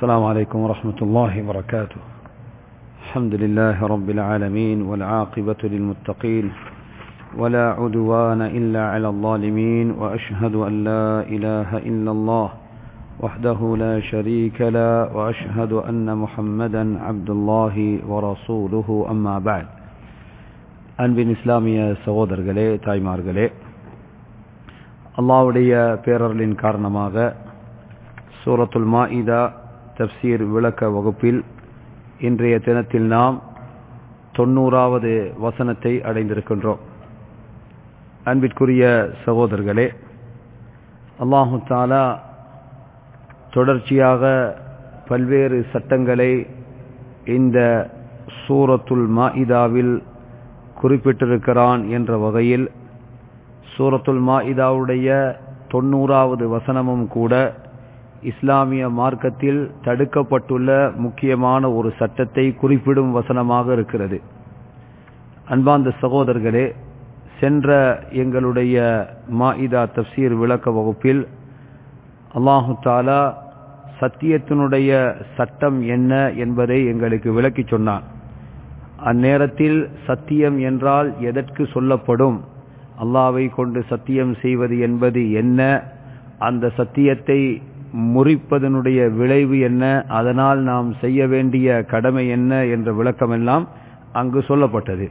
السلام عليكم ورحمة الله وبركاته الحمد لله رب العالمين والعاقبة للمتقين ولا عدوان إلا على الظالمين وأشهد أن لا إله إلا الله وحده لا شريك له وأشهد أن محمدا عبد الله ورسوله أما بعد அன்பின் இஸ்லாமிய சகோதரர்களே தாய்மார்களே அல்லாவுடைய பேரர்களின் காரணமாக சூரத்துல் மாஇதா தப்சீர் விளக்க வகுப்பில் இன்றைய தினத்தில் நாம் தொண்ணூறாவது வசனத்தை அடைந்திருக்கின்றோம் அன்பிற்குரிய சகோதரர்களே அல்லாஹு தாலா தொடர்ச்சியாக பல்வேறு சட்டங்களை இந்த சூரத்துல் மாஇதாவில் குறிப்பிட்டிருக்கிறான் என்ற வகையில் சூரத்துல் மாஇதாவுடைய தொண்ணூறாவது வசனமும் கூட இஸ்லாமிய மார்க்கத்தில் தடுக்கப்பட்டுள்ள முக்கியமான ஒரு சட்டத்தை குறிப்பிடும் வசனமாக இருக்கிறது அன்பாந்த சகோதரர்களே சென்ற எங்களுடைய மாஇதா தப்சீர் விளக்க வகுப்பில் அல்லாஹு தாலா சத்தியத்தினுடைய சட்டம் என்ன என்பதை எங்களுக்கு விளக்கி சொன்னான் அந்நேரத்தில் சத்தியம் என்றால் எதற்கு சொல்லப்படும் அல்லாவை கொண்டு சத்தியம் செய்வது என்பது என்ன அந்த சத்தியத்தை முறிப்பதனுடைய விளைவு என்ன அதனால் நாம் செய்ய வேண்டிய கடமை என்ன என்ற விளக்கமெல்லாம் அங்கு சொல்லப்பட்டது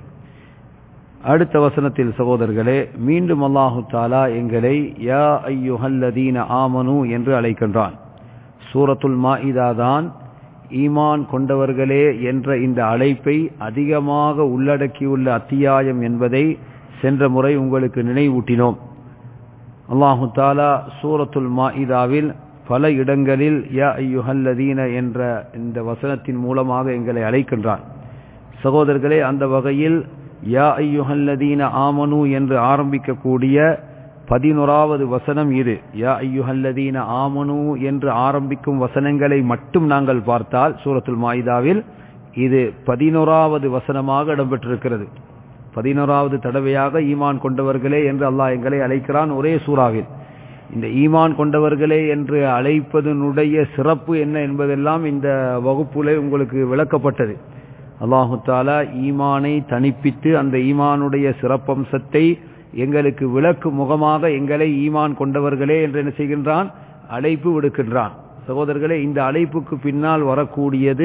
அடுத்த வசனத்தில் சகோதரர்களே மீண்டும் அல்லாஹு தாலா எங்களை யா ஐயுஹல்லதீன ஆமனு என்று அழைக்கின்றான் சூரத்துல் மாஇதா தான் ஈமான் கொண்டவர்களே என்ற இந்த அழைப்பை அதிகமாக உள்ளடக்கியுள்ள அத்தியாயம் என்பதை சென்ற முறை உங்களுக்கு நினைவூட்டினோம் அல்லாஹு தாலா சூரத்துல் மாஇதாவில் பல இடங்களில் யா ஐயுஹல்லதீன என்ற இந்த வசனத்தின் மூலமாக எங்களை அழைக்கின்றான் சகோதரர்களே அந்த வகையில் யா ஐயுஹல்லதீன ஆமனு என்று ஆரம்பிக்கக்கூடிய பதினோராவது வசனம் இது யா ஐயுஹல்லதீன ஆமனு என்று ஆரம்பிக்கும் வசனங்களை மட்டும் நாங்கள் பார்த்தால் சூரத்துல் மாயிதாவில் இது பதினோராவது வசனமாக இடம்பெற்றிருக்கிறது பதினோராவது தடவையாக ஈமான் கொண்டவர்களே என்று அல்லாஹ் எங்களை அழைக்கிறான் ஒரே சூறாவில் இந்த ஈமான் கொண்டவர்களே என்று அழைப்பதனுடைய சிறப்பு என்ன என்பதெல்லாம் இந்த வகுப்புல உங்களுக்கு விளக்கப்பட்டது அல்லாஹு தாலா ஈமானை தனிப்பித்து அந்த ஈமானுடைய சிறப்பம்சத்தை எங்களுக்கு விளக்கு முகமாக எங்களை ஈமான் கொண்டவர்களே என்று என்ன செய்கின்றான் அழைப்பு விடுக்கின்றான் சகோதரர்களே இந்த அழைப்புக்கு பின்னால் வரக்கூடியது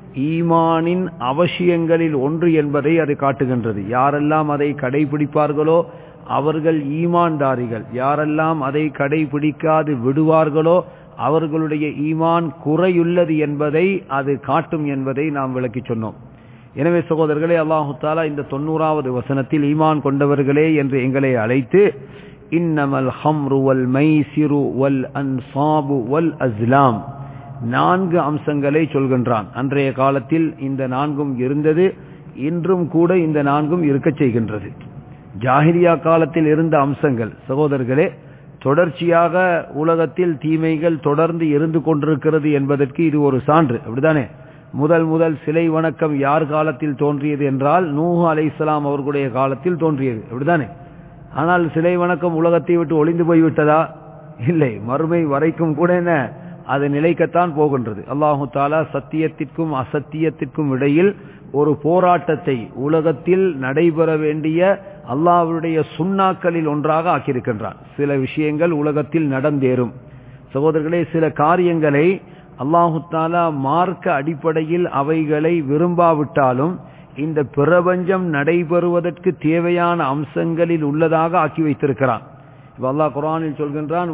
ஈமானின் அவசியங்களில் ஒன்று என்பதை அது காட்டுகின்றது யாரெல்லாம் அதை கடைபிடிப்பார்களோ அவர்கள் ஈமான்தாரிகள் யாரெல்லாம் அதை கடைபிடிக்காது விடுவார்களோ அவர்களுடைய ஈமான் குறையுள்ளது என்பதை அது காட்டும் என்பதை நாம் விளக்கி சொன்னோம் எனவே சகோதரர்களே அல்லாஹு தாலா இந்த தொண்ணூறாவது வசனத்தில் ஈமான் கொண்டவர்களே என்று எங்களை அழைத்து இன்னமல் ஹம்ரு வல் மைசிரு வல் அன்சாபு வல் அஸ்லாம் நான்கு அம்சங்களை சொல்கின்றான் அன்றைய காலத்தில் இந்த நான்கும் இருந்தது இன்றும் கூட இந்த நான்கும் இருக்க செய்கின்றது ஜாகிரியா காலத்தில் இருந்த அம்சங்கள் சகோதரர்களே தொடர்ச்சியாக உலகத்தில் தீமைகள் தொடர்ந்து இருந்து கொண்டிருக்கிறது என்பதற்கு இது ஒரு சான்று அப்படிதானே முதல் முதல் சிலை வணக்கம் யார் காலத்தில் தோன்றியது என்றால் நூஹு அலை இஸ்லாம் அவர்களுடைய காலத்தில் தோன்றியது அப்படிதானே ஆனால் சிலை வணக்கம் உலகத்தை விட்டு ஒளிந்து போய்விட்டதா இல்லை மறுமை வரைக்கும் கூட என்ன அது நிலைக்கத்தான் போகின்றது அல்லாஹு தாலா சத்தியத்திற்கும் அசத்தியத்திற்கும் இடையில் ஒரு போராட்டத்தை உலகத்தில் நடைபெற வேண்டிய அல்லாஹ்வுடைய சுண்ணாக்களில் ஒன்றாக ஆக்கியிருக்கின்றான் சில விஷயங்கள் உலகத்தில் நடந்தேறும் சகோதரர்களே சில காரியங்களை அல்லாஹு தாலா மார்க்க அடிப்படையில் அவைகளை விரும்பாவிட்டாலும் இந்த பிரபஞ்சம் நடைபெறுவதற்கு தேவையான அம்சங்களில் உள்ளதாக ஆக்கி வைத்திருக்கிறான் அல்லாஹ் குரானில் சொல்கின்றான்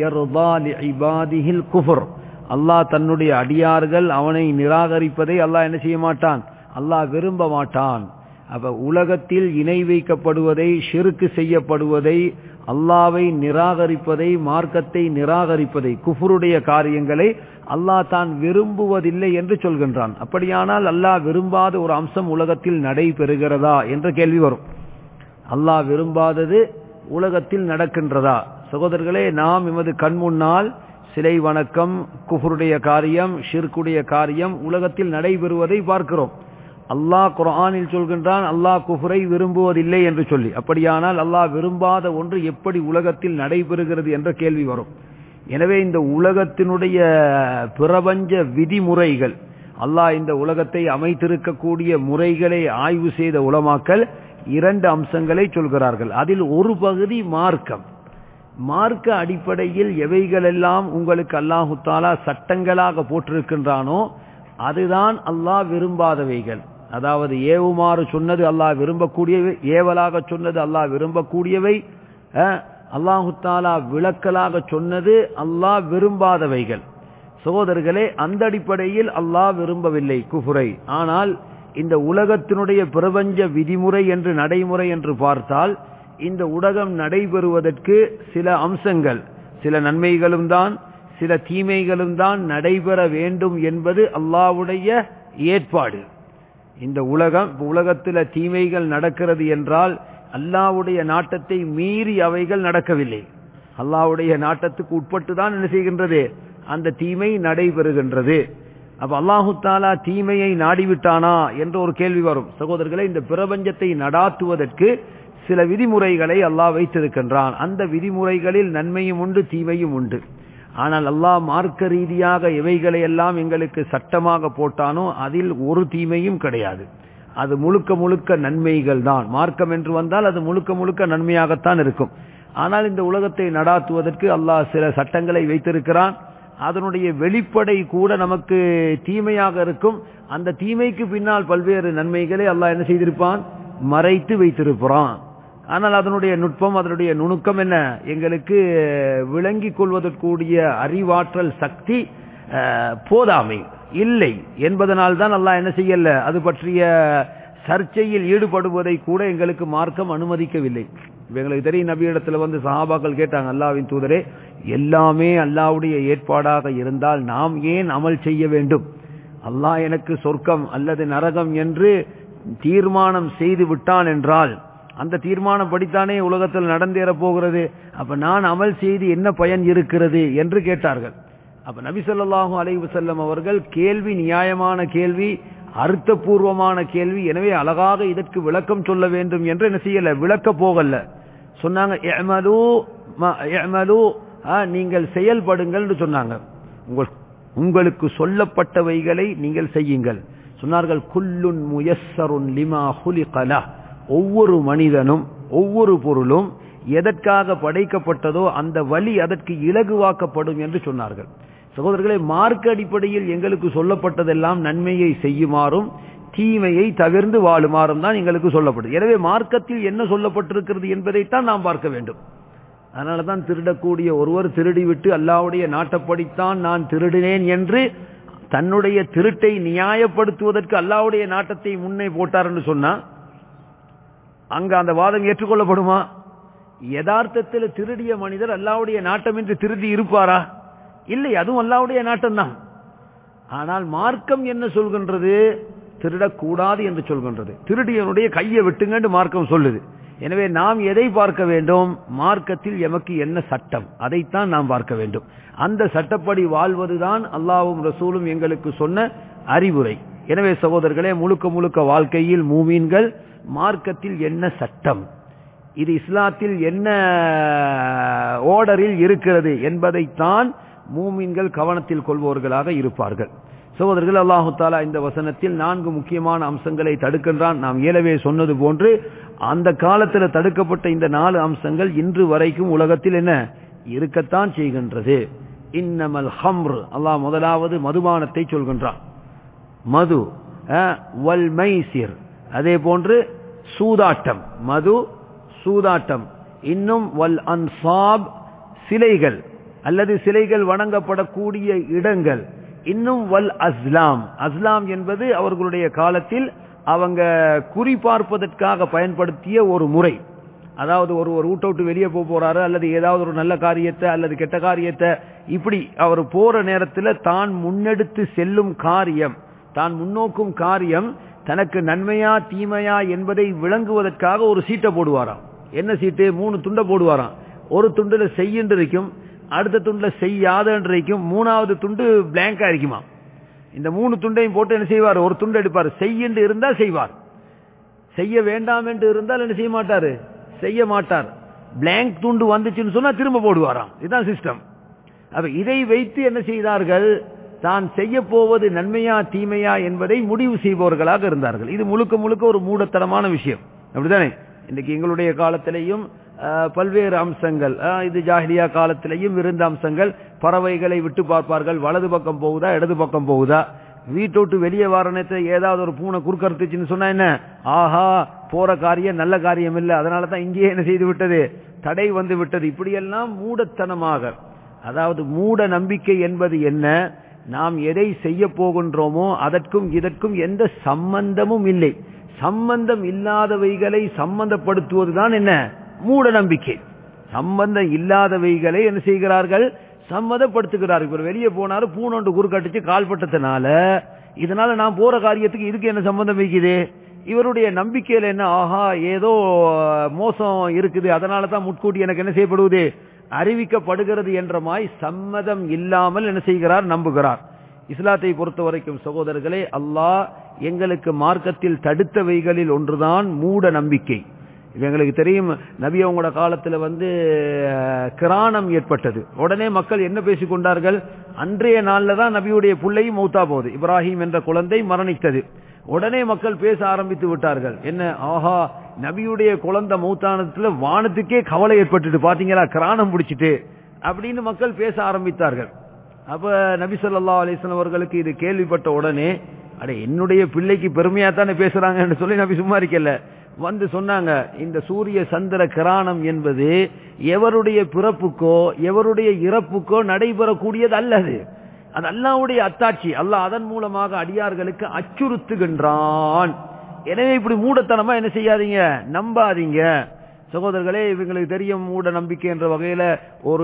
குஃபர் அல்லாஹ் தன்னுடைய அடியார்கள் அவனை நிராகரிப்பதை அல்லாஹ் என்ன செய்ய மாட்டான் அல்லாஹ் விரும்ப மாட்டான் அப்ப உலகத்தில் இணை வைக்கப்படுவதை ஷிருக்கு செய்யப்படுவதை அல்லாவை நிராகரிப்பதை மார்க்கத்தை நிராகரிப்பதை குஃபருடைய காரியங்களை அல்லாஹ் தான் விரும்புவதில்லை என்று சொல்கின்றான் அப்படியானால் அல்லாஹ் விரும்பாத ஒரு அம்சம் உலகத்தில் நடைபெறுகிறதா என்ற கேள்வி வரும் அல்லாஹ் விரும்பாதது உலகத்தில் நடக்கின்றதா சகோதரர்களே நாம் எமது கண் முன்னால் சிலை வணக்கம் குஃபருடைய காரியம் ஷிர்குடைய காரியம் உலகத்தில் நடைபெறுவதை பார்க்கிறோம் அல்லாஹ் குரானில் சொல்கின்றான் அல்லாஹ் குஃபரை விரும்புவதில்லை என்று சொல்லி அப்படியானால் அல்லாஹ் விரும்பாத ஒன்று எப்படி உலகத்தில் நடைபெறுகிறது என்ற கேள்வி வரும் எனவே இந்த உலகத்தினுடைய பிரபஞ்ச விதிமுறைகள் அல்லாஹ் இந்த உலகத்தை அமைத்திருக்கக்கூடிய முறைகளை ஆய்வு செய்த உலமாக்கல் இரண்டு அம்சங்களை சொல்கிறார்கள் அதில் ஒரு பகுதி மார்க்கம் மார்க்க அடிப்படையில் எவைகளெல்லாம் உங்களுக்கு அல்லாஹு தாலா சட்டங்களாக போட்டிருக்கின்றானோ அதுதான் அல்லாஹ் விரும்பாதவைகள் அதாவது ஏவுமாறு சொன்னது அல்லாஹ் விரும்பக்கூடியவை ஏவலாக சொன்னது அல்லாஹ் விரும்பக்கூடியவை அல்லாஹு தாலா விளக்கலாக சொன்னது அல்லாஹ் விரும்பாதவைகள் சகோதரர்களே அந்த அடிப்படையில் அல்லாஹ் விரும்பவில்லை குஃபுரை ஆனால் இந்த உலகத்தினுடைய பிரபஞ்ச விதிமுறை என்று நடைமுறை என்று பார்த்தால் இந்த உலகம் நடைபெறுவதற்கு சில அம்சங்கள் சில நன்மைகளும் தான் சில தீமைகளும் தான் நடைபெற வேண்டும் என்பது அல்லாவுடைய ஏற்பாடு இந்த உலகம் உலகத்தில் தீமைகள் நடக்கிறது என்றால் அல்லாவுடைய நாட்டத்தை மீறி அவைகள் நடக்கவில்லை அல்லாவுடைய நாட்டத்துக்கு உட்பட்டு தான் என்ன செய்கின்றது அந்த தீமை நடைபெறுகின்றது அப்ப அல்லாஹு தாலா தீமையை நாடிவிட்டானா என்ற ஒரு கேள்வி வரும் சகோதரர்களை இந்த பிரபஞ்சத்தை நடாத்துவதற்கு சில விதிமுறைகளை அல்லாஹ் வைத்திருக்கின்றான் அந்த விதிமுறைகளில் நன்மையும் உண்டு தீமையும் உண்டு ஆனால் அல்லாஹ் மார்க்க ரீதியாக எவைகளை எல்லாம் எங்களுக்கு சட்டமாக போட்டானோ அதில் ஒரு தீமையும் கிடையாது அது முழுக்க முழுக்க நன்மைகள் தான் மார்க்கம் என்று வந்தால் அது முழுக்க முழுக்க நன்மையாகத்தான் இருக்கும் ஆனால் இந்த உலகத்தை நடாத்துவதற்கு அல்லாஹ் சில சட்டங்களை வைத்திருக்கிறான் அதனுடைய வெளிப்படை கூட நமக்கு தீமையாக இருக்கும் அந்த தீமைக்கு பின்னால் பல்வேறு நன்மைகளை அல்லாஹ் என்ன செய்திருப்பான் மறைத்து வைத்திருப்பான் ஆனால் அதனுடைய நுட்பம் அதனுடைய நுணுக்கம் என்ன எங்களுக்கு விளங்கிக் கொள்வதற்குரிய அறிவாற்றல் சக்தி போதாமை இல்லை என்பதனால் தான் அல்லாஹ் என்ன செய்யல அது பற்றிய சர்ச்சையில் ஈடுபடுவதை கூட எங்களுக்கு மார்க்கம் அனுமதிக்கவில்லை எங்களுக்கு தெரியும் நபியிடத்துல வந்து சஹாபாக்கள் கேட்டாங்க அல்லாவின் தூதரே எல்லாமே அல்லாவுடைய ஏற்பாடாக இருந்தால் நாம் ஏன் அமல் செய்ய வேண்டும் அல்லாஹ் எனக்கு சொர்க்கம் அல்லது நரகம் என்று தீர்மானம் செய்து விட்டான் என்றால் அந்த தீர்மானம் படித்தானே உலகத்தில் நடந்தேற போகிறது அப்ப நான் அமல் செய்து என்ன பயன் இருக்கிறது என்று கேட்டார்கள் அப்ப நபி சொல்லாஹு அலைவு செல்லம் அவர்கள் கேள்வி நியாயமான கேள்வி அர்த்தபூர்வமான கேள்வி எனவே அழகாக இதற்கு விளக்கம் சொல்ல வேண்டும் என்று என்ன செய்யல விளக்க போகல சொன்னாங்க நீங்கள் செயல்படுங்கள் சொன்னாங்க உங்களுக்கு சொல்லப்பட்டவைகளை நீங்கள் செய்யுங்கள் சொன்னார்கள் குல்லுன் முயஸ்ஸருன் லிமா ஹுலிகலா ஒவ்வொரு மனிதனும் ஒவ்வொரு பொருளும் எதற்காக படைக்கப்பட்டதோ அந்த வழி அதற்கு இலகுவாக்கப்படும் என்று சொன்னார்கள் சகோதரர்களை மார்க்க அடிப்படையில் எங்களுக்கு சொல்லப்பட்டதெல்லாம் நன்மையை செய்யுமாறும் தீமையை தவிர்ந்து வாழுமாறும் தான் எங்களுக்கு சொல்லப்படுது எனவே மார்க்கத்தில் என்ன சொல்லப்பட்டிருக்கிறது என்பதைத்தான் நாம் பார்க்க வேண்டும் அதனால தான் திருடக்கூடிய ஒருவர் திருடிவிட்டு அல்லாவுடைய நாட்டப்படித்தான் நான் திருடினேன் என்று தன்னுடைய திருட்டை நியாயப்படுத்துவதற்கு அல்லாவுடைய நாட்டத்தை முன்னே போட்டார் என்று சொன்னா அங்க அந்த வாதம் ஏற்றுக்கொள்ளப்படுமா யதார்த்தத்தில் திருடிய மனிதர் அல்லாவுடைய நாட்டம் என்று திருடி இருப்பாரா இல்லை அதுவும் அல்லாவுடைய நாட்டம் தான் ஆனால் மார்க்கம் என்ன சொல்கின்றது திருடக்கூடாது என்று சொல்கின்றது திருடியனுடைய கையை விட்டுங்க மார்க்கம் சொல்லுது எனவே நாம் எதை பார்க்க வேண்டும் மார்க்கத்தில் எமக்கு என்ன சட்டம் அதைத்தான் நாம் பார்க்க வேண்டும் அந்த சட்டப்படி வாழ்வதுதான் அல்லாவும் ரசூலும் எங்களுக்கு சொன்ன அறிவுரை எனவே சகோதரர்களே முழுக்க முழுக்க வாழ்க்கையில் மூமீன்கள் மார்க்கத்தில் என்ன சட்டம் இது இஸ்லாத்தில் என்ன ஓர்டரில் இருக்கிறது என்பதைத்தான் மூமீன்கள் கவனத்தில் கொள்வோர்களாக இருப்பார்கள் சகோதரர்கள் அல்லாஹு தாலா இந்த வசனத்தில் நான்கு முக்கியமான அம்சங்களை தடுக்கின்றான் நாம் ஏலவே சொன்னது போன்று அந்த காலத்தில் தடுக்கப்பட்ட இந்த நாலு அம்சங்கள் இன்று வரைக்கும் உலகத்தில் என்ன இருக்கத்தான் செய்கின்றது இன்னமல் ஹம்ரு அல்லாஹ் முதலாவது மதுபானத்தை சொல்கின்றான் மது வல் மைசிர் அதே போன்று சூதாட்டம் மது சூதாட்டம் இன்னும் வல் அன்சாப் சிலைகள் அல்லது சிலைகள் வணங்கப்படக்கூடிய இடங்கள் இன்னும் வல் அஸ்லாம் அஸ்லாம் என்பது அவர்களுடைய காலத்தில் அவங்க குறி பார்ப்பதற்காக பயன்படுத்திய ஒரு முறை அதாவது ஒரு ஒரு வீட்டை விட்டு வெளியே போக போறாரு அல்லது ஏதாவது ஒரு நல்ல காரியத்தை அல்லது கெட்ட காரியத்தை இப்படி அவர் போற நேரத்தில் தான் முன்னெடுத்து செல்லும் காரியம் தான் முன்னோக்கும் காரியம் தனக்கு நன்மையா தீமையா என்பதை விளங்குவதற்காக ஒரு சீட்டை போடுவாராம் என்ன சீட்டு மூணு துண்டை போடுவாராம் ஒரு துண்டுல செய்யின்று இருக்கும் அடுத்த துண்டுல செய்யாதன்று இருக்கும் மூணாவது துண்டு பிளாங்கா இருக்குமா இந்த மூணு துண்டையும் போட்டு என்ன செய்வார் ஒரு துண்டு எடுப்பார் செய்யண்டு இருந்தால் செய்வார் செய்ய வேண்டாம் என்று இருந்தால் என்ன செய்ய மாட்டாரு செய்ய மாட்டார் பிளாங்க் துண்டு வந்துச்சுன்னு சொன்னா திரும்ப போடுவாராம் இதுதான் சிஸ்டம் அப்ப இதை வைத்து என்ன செய்தார்கள் தான் செய்ய போவது நன்மையா தீமையா என்பதை முடிவு செய்பவர்களாக இருந்தார்கள் இது முழுக்க முழுக்க ஒரு மூடத்தனமான விஷயம் அப்படிதானே இன்னைக்கு எங்களுடைய காலத்திலேயும் அஹ், பல்வேறு அம்சங்கள் அஹ், இது ஜாஹிலியா காலத்திலேயும் இருந்த அம்சங்கள் பறவைகளை விட்டு பார்ப்பார்கள் வலது பக்கம் போகுதா இடது பக்கம் போகுதா வீட்டை விட்டு வெளியே வர நேரத்துல ஏதாவது ஒரு பூனை குறுக்கறுத்துச்சுன்னு சொன்னா என்ன ஆஹா போற காரியம் நல்ல காரியம் இல்ல அதனால தான் இங்கேயே என்ன செய்து விட்டது தடை வந்து விட்டது இப்படியெல்லாம் மூடத்தனமாக அதாவது மூட நம்பிக்கை என்பது என்ன நாம் எதை செய்ய போகின்றோமோ அதற்கும் இதற்கும் எந்த சம்பந்தமும் இல்லை சம்பந்தம் இல்லாதவைகளை சம்பந்தப்படுத்துவதுதான் என்ன மூட நம்பிக்கை சம்பந்தம் இல்லாதவைகளை என்ன செய்கிறார்கள் சம்மதப்படுத்துகிறார்கள் இப்ப வெளியே போனாரு பூனொண்டு குறுக்கடிச்சு கால்பட்டதுனால இதனால நான் போற காரியத்துக்கு இதுக்கு என்ன சம்பந்தம் வைக்குது இவருடைய நம்பிக்கையில என்ன ஆஹா ஏதோ மோசம் இருக்குது அதனால தான் முட்கூட்டி எனக்கு என்ன செய்யப்படுவது அறிவிக்கப்படுகிறது என்ற மாய் சம்மதம் இல்லாமல் என்ன செய்கிறார் நம்புகிறார் இஸ்லாத்தை பொறுத்த வரைக்கும் சகோதரர்களே அல்லாஹ் எங்களுக்கு மார்க்கத்தில் தடுத்தவைகளில் ஒன்றுதான் மூட நம்பிக்கை இது எங்களுக்கு தெரியும் நபி அவங்களோட காலத்துல வந்து அஹ், கிராணம் ஏற்பட்டது உடனே மக்கள் என்ன பேசிக் கொண்டார்கள் அன்றைய நாள்ல தான் நபியுடைய பிள்ளையும் மௌத்தா போகுது இப்ராஹிம் என்ற குழந்தை மரணித்தது உடனே மக்கள் பேச ஆரம்பித்து விட்டார்கள் என்ன ஆஹா நபியுடைய குழந்தை மௌத்தானத்துல வானத்துக்கே கவலை ஏற்பட்டுட்டு பாத்தீங்களா கிராணம் பிடிச்சிட்டு அப்படின்னு மக்கள் பேச ஆரம்பித்தார்கள் அப்ப நபி ஸல்லல்லாஹு அலைஹி வஸல்லம் அவர்களுக்கு இது கேள்விப்பட்ட உடனே அட என்னுடைய பிள்ளைக்கு பெருமையா தானே பேசுறாங்கன்னு சொல்லி நபி சும்மா இருக்கல வந்து சொன்னாங்க இந்த சூரிய சந்திர கிராணம் என்பது எவருடைய பிறப்புக்கோ எவருடைய இறப்புக்கோ நடைபெறக்கூடியது அல்லது அது அல்லாஹ்வுடைய அத்தாட்சி அல்லாஹ் அதன் மூலமாக அடியார்களுக்கு அச்சுறுத்துகின்றான் எனவே இப்படி மூடத்தனமா என்ன செய்யாதீங்க நம்பாதீங்க சகோதரர்களே இவங்களுக்கு தெரியும் மூட நம்பிக்கை என்ற வகையில ஒரு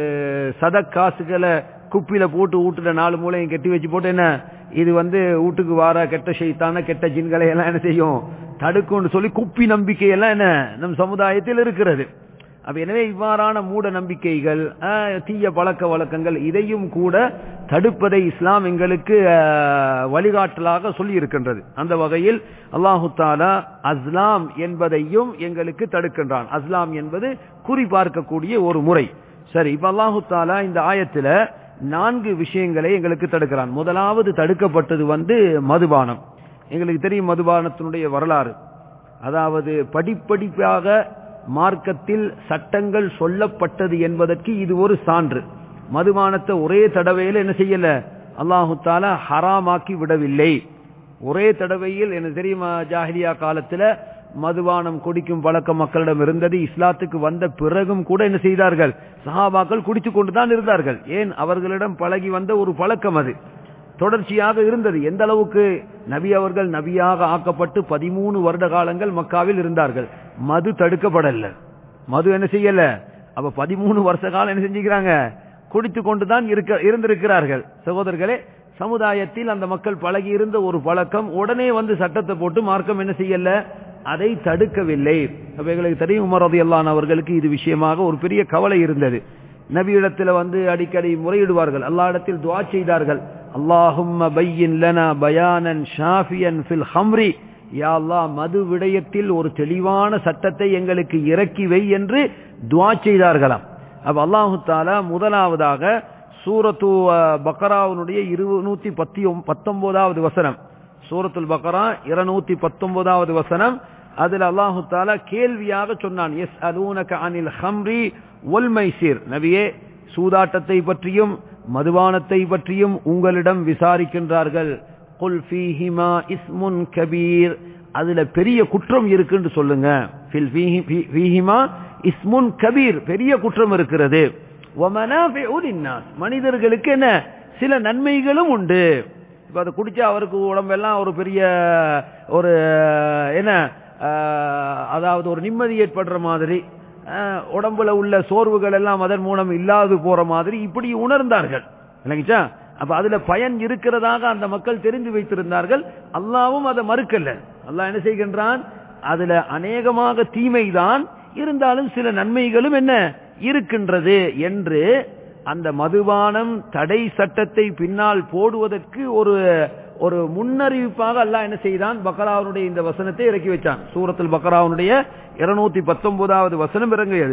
சத காசுகளை குப்பியில போட்டு வீட்டுல நாலு மூலையும் கட்டி வச்சு போட்டு என்ன இது வந்து வீட்டுக்கு வார கெட்ட செய்தான கெட்ட ஜின்களை எல்லாம் என்ன செய்யும் தடுக்கும்னு சொல்லி குப்பி நம்பிக்கை எல்லாம் என்ன நம் சமுதாயத்தில் இருக்கிறது அப்ப எனவே இவ்வாறான மூட நம்பிக்கைகள் ஆஹ், தீய பழக்க வழக்கங்கள் இதையும் கூட தடுப்பதை இஸ்லாம் எங்களுக்கு ஆஹ், வழிகாட்டலாக சொல்லி இருக்கின்றது அந்த வகையில் அல்லாஹு தாலா அஸ்லாம் என்பதையும் எங்களுக்கு தடுக்கின்றான் அஸ்லாம் என்பது குறி பார்க்கக்கூடிய ஒரு முறை சரி இப்ப அல்லாஹு தாலா இந்த ஆயத்துல நான்கு விஷயங்களை எங்களுக்கு தடுக்கிறான் முதலாவது தடுக்கப்பட்டது வந்து மதுபானம் எங்களுக்கு தெரியும் மதுபானத்தினுடைய வரலாறு அதாவது படிப்படிப்பாக மார்க்கத்தில் சட்டங்கள் சொல்லப்பட்டது என்பதற்கு இது ஒரு சான்று மதுபானத்தை ஒரே தடவையில் என்ன செய்யல அல்லாஹு தாலா ஹராமாக்கி விடவில்லை ஒரே தடவையில் எனக்கு தெரியுமா ஜாஹிலியா காலத்துல மதுபானம் குடிக்கும் பழக்கம் மக்களிடம் இருந்தது இஸ்லாத்துக்கு வந்த பிறகும் கூட என்ன செய்தார்கள் சஹாபாக்கள் குடித்துக் கொண்டுதான் இருந்தார்கள் ஏன் அவர்களிடம் பழகி வந்த ஒரு பழக்கம் அது தொடர்ச்சியாக இருந்தது எந்த அளவுக்கு நபி அவர்கள் நபியாக ஆக்கப்பட்டு பதிமூணு வருட காலங்கள் மக்காவில் இருந்தார்கள் மது தடுக்கப்படல மது என்ன செய்யல அப்ப பதிமூணு வருஷ காலம் என்ன செஞ்சுக்கிறாங்க குடித்து கொண்டுதான் இருக்க இருந்திருக்கிறார்கள் சகோதரர்களே சமுதாயத்தில் அந்த மக்கள் பழகி இருந்த ஒரு பழக்கம் உடனே வந்து சட்டத்தை போட்டு மார்க்கம் என்ன செய்யல அதை தடுக்கவில்லை அப்ப எங்களுக்கு தெரியும் உமர் ரதியல்லான் அவர்களுக்கு இது விஷயமாக ஒரு பெரிய கவலை இருந்தது நபியிடத்தில் வந்து அடிக்கடி முறையிடுவார்கள் அல்லா இடத்தில் துவா செய்தார்கள் அல்லாஹும்ம பையின் லனா பயானன் ஷாஃபியன் ஃபில் ஹம்ரி யா அல்லாஹ் மது விடயத்தில் ஒரு தெளிவான சட்டத்தை எங்களுக்கு இறக்கி வை என்று துவா செய்தார்களாம் அப்ப அல்லாஹு தாலா முதலாவதாக சூரத்து அஹ், பக்கராவினுடைய இருநூத்தி பத்தி பத்தொன்பதாவது வசனம் சூரத்துல் பக்கரா இருநூத்தி பத்தொன்பதாவது வசனம் அதுல அல்லாஹு தாலா கேள்வியாக சொன்னான் எஸ் அலூனக அனில் ஹம்ரி ஒல் மைசீர் நபியே சூதாட்டத்தை பற்றியும் மதுபானத்தை பற்றியும் உங்களிடம் விசாரிக்கின்றார்கள் குல் ஃபீஹிமா இஸ்முன் கபீர் அதுல பெரிய குற்றம் இருக்குன்னு சொல்லுங்க ஃபில் ஃபீஹி- ஃபீ- ஃபீஹிமா இஸ்முன் கபீர் பெரிய குற்றம் இருக்கிறது வமனாஃபிஉ லின்னாஸ். மனிதர்களுக்கு என்ன சில நன்மைகளும் உண்டு இப்ப அதை குடிச்சா அவருக்கு உடம்பெல்லாம் ஒரு பெரிய ஒரு என்ன ஆஹ், அதாவது ஒரு நிம்மதி ஏற்படுற மாதிரி ஆஹ், உடம்புல உள்ள சோர்வுகள் எல்லாம் அதன் மூலம் இல்லாது போற மாதிரி இப்படி உணர்ந்தார்கள் இல்லைங்கச்சா அப்ப அதுல பயன் இருக்கிறதாக அந்த மக்கள் தெரிந்து வைத்திருந்தார்கள் அல்லாவும் அதை மறுக்கல அல்லாஹ் என்ன செய்கின்றான் அதுல அநேகமாக தீமைதான் இருந்தாலும் சில நன்மைகளும் என்ன இருக்கின்றது என்று அந்த மதுபானம் தடை சட்டத்தை பின்னால் போடுவதற்கு ஒரு ஒரு முன்னறிவிப்பாக அல்லாஹ் என்ன செய்தான் பக்கராவுடைய இந்த வசனத்தை இறக்கி வச்சான் சூரத்துல் பக்கராவுடைய இருநூத்தி பத்தொன்பதாவது வசனம் இறங்கியது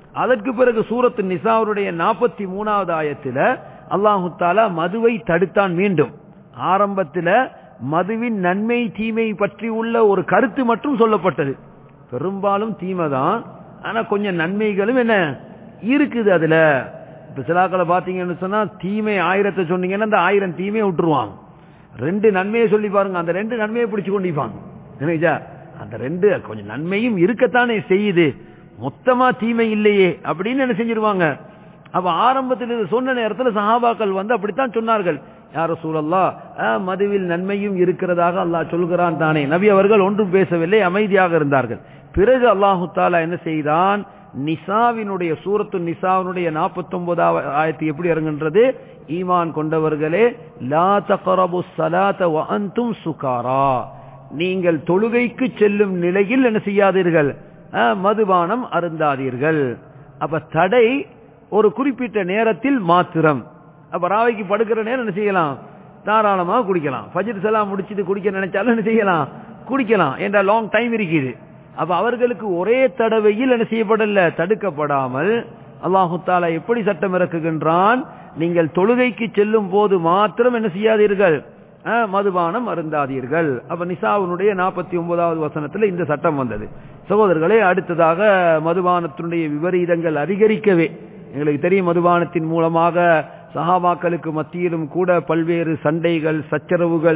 அதற்கு பிறகு சூரத்து நிசாவுடைய நாற்பத்தி மூணாவது ஆயத்துல அல்லாஹு தாலா மதுவை தடுத்தான் மீண்டும் ஆரம்பத்துல மதுவின் நன்மை தீமை பற்றி உள்ள ஒரு கருத்து மட்டும் சொல்லப்பட்டது பெரும்பாலும் தீமை தான் ஆனா கொஞ்சம் நன்மைகளும் என்ன இருக்குது அதுல இப்ப சிலாக்களை பாத்தீங்கன்னு சொன்னா தீமை ஆயிரத்தை சொன்னீங்கன்னா அந்த ஆயிரம் தீமையை விட்டுருவாங்க ரெண்டு நன்மையை சொல்லி பாருங்க அந்த ரெண்டு நன்மையை பிடிச்சு கொண்டிருப்பாங்க நினைச்சா அந்த ரெண்டு கொஞ்சம் நன்மையும் இருக்கத்தானே செய்யுது மொத்தமா தீமை இல்லையே அப்படின்னு என்ன செஞ்சிருவாங்க அப்ப ஆரம்பத்தில் இது சொன்ன நேரத்தில் சஹாபாக்கள் வந்து அப்படித்தான் சொன்னார்கள் யார சூழல்லா மதுவில் நன்மையும் இருக்கிறதாக அல்லாஹ் சொல்கிறான் தானே நபி அவர்கள் ஒன்றும் பேசவில்லை அமைதியாக இருந்தார்கள் பிறகு அல்லாஹு தாலா என்ன செய்தான் நிசாவினுடைய சூரத்து நிசாவினுடைய நாற்பத்தி ஒன்பதாவது ஆயத்து எப்படி இறங்குன்றது ஈமான் கொண்டவர்களே லா தகரபு சலாத்த அந்தும் சுகாரா நீங்கள் தொழுகைக்கு செல்லும் நிலையில் என்ன செய்யாதீர்கள் மதுபானம் அருந்தாதீர்கள் அப்ப தடை ஒரு குறிப்பிட்ட நேரத்தில் மாத்திரம் அப்ப ராவைக்கு படுக்கிற நேரம் என்ன செய்யலாம் தாராளமா குடிக்கலாம் ஃபஜ்ர் சலாம் முடிச்சிட்டு குடிக்க நினைச்சாலும் என்ன செய்யலாம் குடிக்கலாம் என்ற லாங் டைம் இருக்குது அப்ப அவர்களுக்கு ஒரே தடவையில் என்ன செய்யப்படல தடுக்கப்படாமல் அல்லாஹு தாலா எப்படி சட்டம் இறக்குகின்றான் நீங்கள் தொழுகைக்கு செல்லும் போது மாத்திரம் என்ன செய்யாதீர்கள் மதுபானம் அருந்தாதீர்கள் அப்ப நிசாவுனுடைய நாற்பத்தி ஒன்பதாவது வசனத்துல இந்த சட்டம் வந்தது சகோதரர்களே அடுத்ததாக மதுபானத்தினுடைய விபரீதங்கள் அதிகரிக்கவே எங்களுக்கு தெரியும் மதுபானத்தின் மூலமாக சகாபாக்களுக்கு மத்தியிலும் கூட பல்வேறு சண்டைகள் சச்சரவுகள்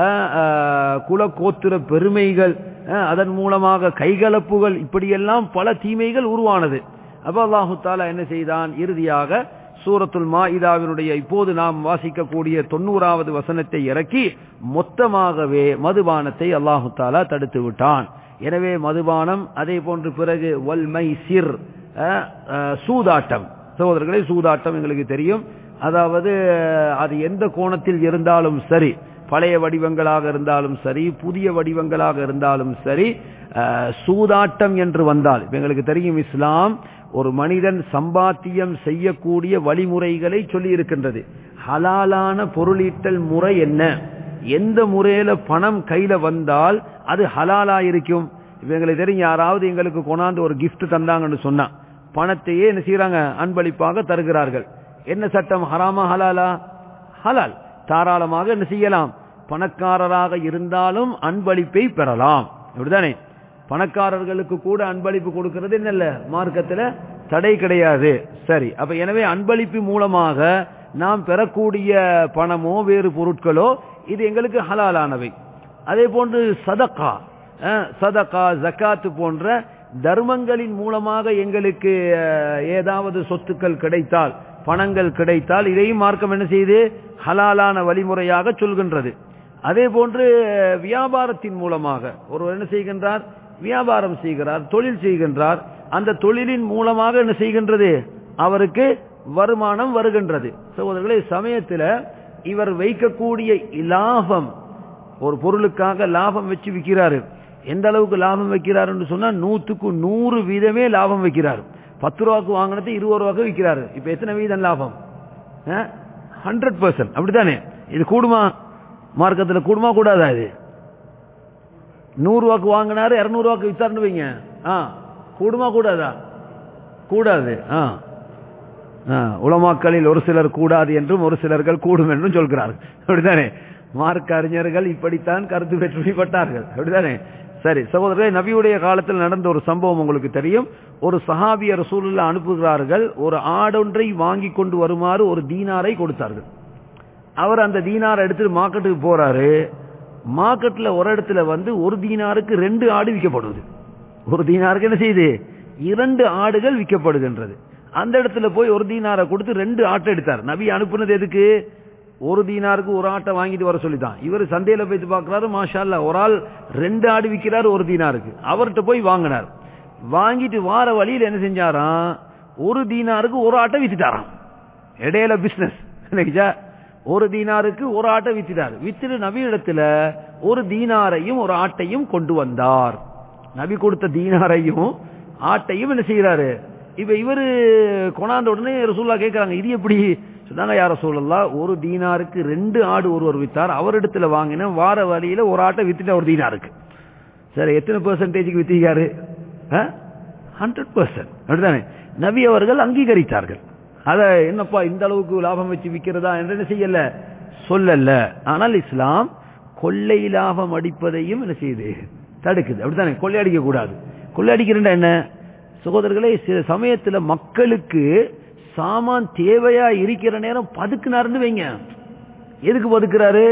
குலக்கோத்திர பெருமைகள் அதன் மூலமாக கைகலப்புகள் இப்படியெல்லாம் பல தீமைகள் உருவானது அப்ப அல்லாஹு தாலா என்ன செய்தான் இறுதியாக சூரத்துல் மாஇதாவினுடைய இப்போது நாம் வாசிக்கக்கூடிய தொண்ணூறாவது வசனத்தை இறக்கி மொத்தமாகவே மதுபானத்தை அல்லாஹு தாலா தடுத்து விட்டான் எனவே மதுபானம் அதே போன்று பிறகு வல்மை சிர் சூதாட்டம் சகோதரர்களே சூதாட்டம் எங்களுக்கு தெரியும் அதாவது அது எந்த கோணத்தில் இருந்தாலும் சரி பழைய வடிவங்களாக இருந்தாலும் சரி புதிய வடிவங்களாக இருந்தாலும் சரி சூதாட்டம் என்று வந்தால் எங்களுக்கு தெரியும் இஸ்லாம் ஒரு மனிதன் சம்பாத்தியம் செய்யக்கூடிய வழிமுறைகளை சொல்லி இருக்கின்றது ஹலாலான பொருளீட்டல் முறை என்ன எந்த முறையில பணம் கையில வந்தால் அது ஹலாலா இருக்கும் இப்ப எங்களுக்கு தெரியும் யாராவது எங்களுக்கு கொண்டாந்து ஒரு கிஃப்ட் தந்தாங்கன்னு சொன்னா பணத்தையே என்ன செய்யறாங்க அன்பளிப்பாக தருகிறார்கள் என்ன சட்டம் ஹராமா ஹலாலா ஹலால் தாராளமாக என்ன செய்யலாம் பணக்காரராக இருந்தாலும் அன்பளிப்பை பெறலாம் இப்படிதானே பணக்காரர்களுக்கு கூட அன்பளிப்பு கொடுக்கிறது என்னல்ல மார்க்கத்தில் தடை கிடையாது சரி அப்ப எனவே அன்பளிப்பு மூலமாக நாம் பெறக்கூடிய பணமோ வேறு பொருட்களோ இது எங்களுக்கு ஹலாலானவை அதே போன்று சதக்கா சதக்கா ஜக்காத்து போன்ற தர்மங்களின் மூலமாக எங்களுக்கு ஏதாவது சொத்துக்கள் கிடைத்தால் பணங்கள் கிடைத்தால் இதையும் மார்க்கம் என்ன செய்து ஹலாலான வழிமுறையாக சொல்கின்றது அதே போன்று வியாபாரத்தின் மூலமாக ஒருவர் என்ன செய்கின்றார் வியாபாரம் செய்கிறார் தொழில் செய்கின்றார் அந்த தொழிலின் மூலமாக என்ன செய்கின்றது அவருக்கு வருமானம் வருகின்றது சகோதரர்களே சமயத்தில் இவர் வைக்கக்கூடிய லாபம் ஒரு பொருளுக்காக லாபம் வச்சு விற்கிறாரு எந்த அளவுக்கு லாபம் வைக்கிறாருன்னு சொன்னா நூத்துக்கு நூறு வீதமே லாபம் வைக்கிறார் பத்து ரூபாய்க்கு வாங்கினது இருபது ரூபாய்க்கு விற்கிறாரு இப்ப எத்தனை வீதம் லாபம் ஹண்ட்ரட் பர்சன்ட் அப்படித்தானே இது கூடுமா மார்க்கத்தில் கூடுமா கூடாதா இது நூறு ரூபாய்க்கு வாங்கினாரு இருநூறு ரூபாய்க்கு வித்தாருன்னு வைங்க ஆ கூடுமா கூடாதா கூடாது ஆ உலமாக்களில் ஒரு சிலர் கூடாது என்றும் ஒரு சிலர்கள் கூடும் என்றும் சொல்கிறார்கள் அப்படித்தானே மார்க்க அறிஞர்கள் இப்படித்தான் கருத்து வெற்றிப்பட்டார்கள் அப்படித்தானே சரி சகோதரர்களே நபியுடைய காலத்தில் நடந்த ஒரு சம்பவம் உங்களுக்கு தெரியும் ஒரு சஹாபிய ரசூலுல்லா அனுப்புகிறார்கள் ஒரு ஆடொன்றை வாங்கி கொண்டு வருமாறு ஒரு தீனாரை கொடுத்தார்கள் அவர் அந்த தீனாரை எடுத்துட்டு மார்க்கெட்டுக்கு போறாரு மார்க்கெட்ல ஒரு இடத்துல வந்து ஒரு தீனாருக்கு ரெண்டு ஆடு விற்கப்படுது ஒரு தீனாருக்கு என்ன செய்யுது இரண்டு ஆடுகள் விற்கப்படுகின்றது அந்த இடத்துல போய் ஒரு தீனாரை கொடுத்து ரெண்டு ஆட்டை எடுத்தார் நபி அனுப்புனது எதுக்கு ஒரு தீனாருக்கு ஒரு ஆட்டை வாங்கிட்டு வர சொல்லித்தான் இவர் சந்தையில போய் பார்க்கிறாரு மாஷா ஒரு ஆள் ரெண்டு ஆடு விற்கிறாரு ஒரு தீனாருக்கு அவர்கிட்ட போய் வாங்கினார் வாங்கிட்டு வார வழியில் என்ன செஞ்சாராம் ஒரு தீனாருக்கு ஒரு ஆட்டை வித்துட்டாராம் இடையில பிசினஸ் ஒரு தீனாருக்கு ஒரு ஆட்டை வித்துட்டார் வித்துட்டு நபி இடத்துல ஒரு தீனாரையும் ஒரு ஆட்டையும் கொண்டு வந்தார் நபி கொடுத்த தீனாரையும் ஆட்டையும் என்ன செய்யறாரு இப்ப இவரு கொண்டாந்த உடனே ரசூல்லா கேட்கிறாங்க இது எப்படி சொன்னாங்க யார சொல்லலாம் ஒரு தீனாருக்கு ரெண்டு ஆடு ஒருவர் வித்தார் அவரிடத்துல வாங்கின வார வழியில ஒரு ஆட்டை வித்துட்டு ஒரு தீனாருக்கு சரி எத்தனை பெர்சன்டேஜுக்கு வித்திருக்காரு ஹண்ட்ரட் பர்சன்ட் அப்படிதானே நபி அவர்கள் அங்கீகரித்தார்கள் அத என்னப்பா இந்த அளவுக்கு லாபம் வச்சு விற்கிறதா என்று என்ன செய்யல சொல்லல ஆனால் இஸ்லாம் கொள்ளை லாபம் அடிப்பதையும் என்ன செய்யுது தடுக்குது அப்படித்தானே கொள்ளையடிக்க கூடாது கொள்ளையடிக்கிறா என்ன சகோதரர்களே சில சமயத்துல மக்களுக்கு சாமான் தேவையா இருக்கிற நேரம் பதுக்குனாருன்னு வைங்க எதுக்கு பதுக்குறாரு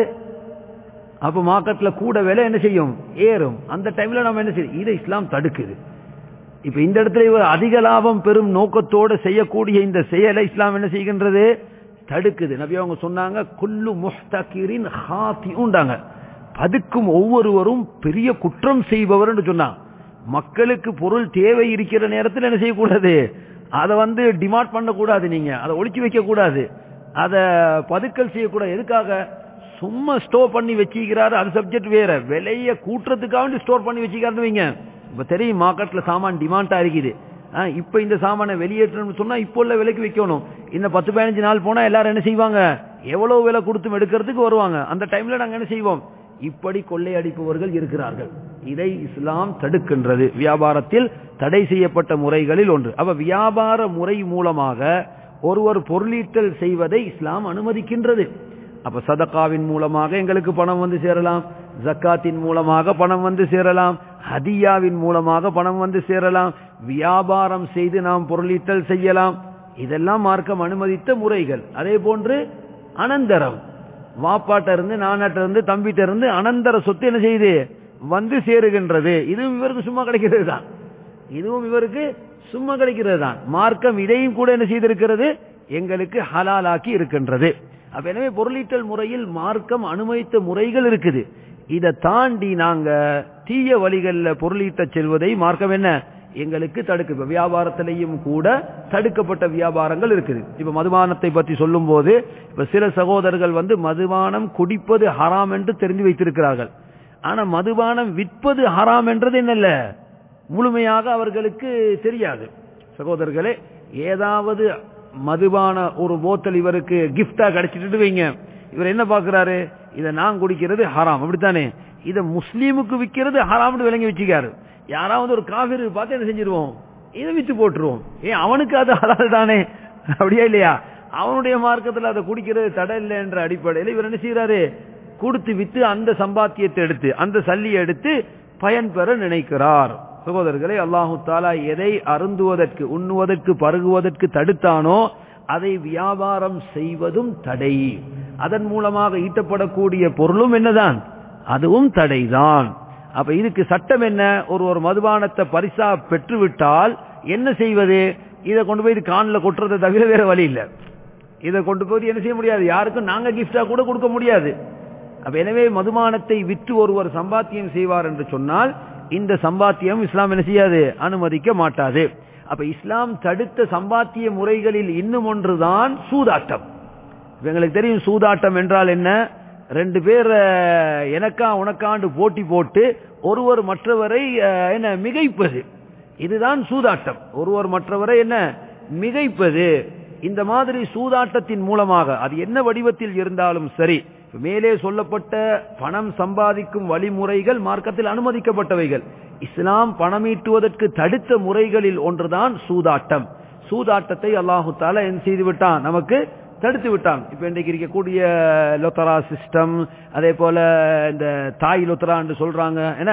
அப்ப மார்க்கெட்ல கூட விலை என்ன செய்யும் ஏறும் அந்த டைம்ல நம்ம என்ன செய்யும் இதை இஸ்லாம் தடுக்குது இப்ப இந்த இடத்துல இவர் அதிக லாபம் பெறும் நோக்கத்தோடு செய்யக்கூடிய இந்த செயலை இஸ்லாம் என்ன செய்கின்றது தடுக்குது நபி அவங்க சொன்னாங்க குல்லு முஹ்தகிரின் ஹாத்தி உண்டாங்க பதுக்கும் ஒவ்வொருவரும் பெரிய குற்றம் செய்பவர் சொன்னாங்க மக்களுக்கு பொருள் தேவை இருக்கிற நேரத்தில் என்ன செய்யக்கூடாது அதை வந்து டிமாண்ட் பண்ணக்கூடாது நீங்க அதை ஒழிச்சு வைக்க கூடாது அதை பதுக்கல் செய்யக்கூடாது எதுக்காக சும்மா ஸ்டோர் பண்ணி வச்சுக்கிறாரு அது சப்ஜெக்ட் வேற விலைய கூட்டுறதுக்காக ஸ்டோர் பண்ணி வச்சுக்கிறாரு வைங்க இப்ப தெரியும் மார்க்கெட்ல சாமான் டிமாண்டா இருக்குது இப்ப இந்த சாமானை வெளியேற்றணும்னு சொன்னா இப்போ உள்ள விலைக்கு வைக்கணும் இன்னும் பத்து பதினஞ்சு நாள் போனா எல்லாரும் என்ன செய்வாங்க எவ்வளவு விலை கொடுத்தும் எடுக்கிறதுக்கு வருவாங்க அந்த டைம்ல நாங்க என்ன செய்வோம் இப்படி கொள்ளையடிப்பவர்கள் இருக்கிறார்கள் இதை இஸ்லாம் தடுக்கின்றது வியாபாரத்தில் தடை செய்யப்பட்ட முறைகளில் ஒன்று அப்ப வியாபார முறை மூலமாக ஒருவர் பொருளீட்டல் செய்வதை இஸ்லாம் அனுமதிக்கின்றது அப்ப சதக்காவின் மூலமாக எங்களுக்கு பணம் வந்து சேரலாம் ஜக்காத்தின் மூலமாக பணம் வந்து சேரலாம் ஹதியாவின் மூலமாக பணம் வந்து சேரலாம் வியாபாரம் செய்து நாம் பொருளீட்டல் செய்யலாம் இதெல்லாம் மார்க்கம் அனுமதித்த முறைகள் அதே போன்று அனந்தரம் வாப்பாட்ட இருந்து நானாட்ட இருந்து தம்பிட்ட இருந்து அனந்தர சொத்து என்ன செய்யுது வந்து சேருகின்றது இதுவும் இவருக்கு சும்மா கிடைக்கிறது தான் இதுவும் இவருக்கு சும்மா கிடைக்கிறது தான் மார்க்கம் இதையும் கூட என்ன செய்திருக்கிறது எங்களுக்கு ஹலாலாக்கி இருக்கின்றது அப்ப எனவே பொருளீட்டல் முறையில் மார்க்கம் அனுமதித்த முறைகள் இருக்குது இதை தாண்டி நாங்க தீய வழிகள்ல பொருளீட்ட செல்வதை மார்க்கம் என்ன எங்களுக்கு தடுக்கு இப்ப வியாபாரத்திலையும் கூட தடுக்கப்பட்ட வியாபாரங்கள் இருக்குது இப்ப மதுபானத்தை பற்றி சொல்லும் போது இப்ப சில சகோதரர்கள் வந்து மதுபானம் குடிப்பது ஹராம் என்று தெரிந்து வைத்திருக்கிறார்கள் ஆனா மதுபானம் விற்பது ஹராம் என்றது என்னல்ல முழுமையாக அவர்களுக்கு தெரியாது சகோதரர்களே ஏதாவது மதுபான ஒரு போத்தல் இவருக்கு கிஃப்டா கிடைச்சிட்டு வைங்க இவர் என்ன பாக்குறாரு இதை நான் குடிக்கிறது ஹராம் அப்படித்தானே இதை முஸ்லீமுக்கு விற்கிறது ஹராம்னு விளங்கி வச்சுக்காரு யாராவது ஒரு காவிரி பார்த்து என்ன செஞ்சிருவோம் இதை வித்து போட்டுருவோம் ஏன் அவனுக்கு அது ஹலால் தானே அப்படியா இல்லையா அவனுடைய மார்க்கத்தில் அதை குடிக்கிறது தடை இல்லை என்ற அடிப்படையில் இவர் என்ன செய்யறாரு கொடுத்து வித்து அந்த சம்பாத்தியத்தை எடுத்து அந்த சல்லியை எடுத்து பயன் பெற நினைக்கிறார் சகோதரர்களே அல்லாஹு தாலா எதை அருந்துவதற்கு உண்ணுவதற்கு பருகுவதற்கு தடுத்தானோ அதை வியாபாரம் செய்வதும் தடை அதன் மூலமாக ஈட்டப்படக்கூடிய பொருளும் என்னதான் அதுவும் தடைதான் அப்ப இதுக்கு சட்டம் என்ன ஒரு ஒரு மதுபானத்தை பரிசா பெற்றுவிட்டால் என்ன செய்வது இதை கொண்டு போய் காணில் கொட்டுறதை தவிர வேற வழி இல்லை இதை கொண்டு போய் என்ன செய்ய முடியாது யாருக்கும் நாங்க கிஃப்டா கூட கொடுக்க முடியாது அப்ப எனவே மதுபானத்தை விற்று ஒருவர் சம்பாத்தியம் செய்வார் என்று சொன்னால் இந்த சம்பாத்தியம் இஸ்லாம் என்ன செய்யாது அனுமதிக்க மாட்டாது அப்ப இஸ்லாம் தடுத்த சம்பாத்திய முறைகளில் இன்னும் ஒன்றுதான் சூதாட்டம் எங்களுக்கு தெரியும் சூதாட்டம் என்றால் என்ன ரெண்டு பேர் எனக்கா உனக்காண்டு போட்டி போட்டு ஒருவர் மற்றவரை என்ன மிகைப்பது இதுதான் சூதாட்டம் ஒருவர் மற்றவரை என்ன மிகைப்பது இந்த மாதிரி சூதாட்டத்தின் மூலமாக அது என்ன வடிவத்தில் இருந்தாலும் சரி மேலே சொல்லப்பட்ட பணம் சம்பாதிக்கும் வழிமுறைகள் மார்க்கத்தில் அனுமதிக்கப்பட்டவைகள் இஸ்லாம் பணமீட்டுவதற்கு தடுத்த முறைகளில் ஒன்றுதான் சூதாட்டம் சூதாட்டத்தை அல்லாஹு தாலா என்ன செய்து விட்டான் நமக்கு தடுத்து விட்டான் இப்ப இன்றைக்கு இருக்கக்கூடிய லொத்தரா சிஸ்டம் அதே போல இந்த தாய் லொத்தரா என்று சொல்றாங்க என்ன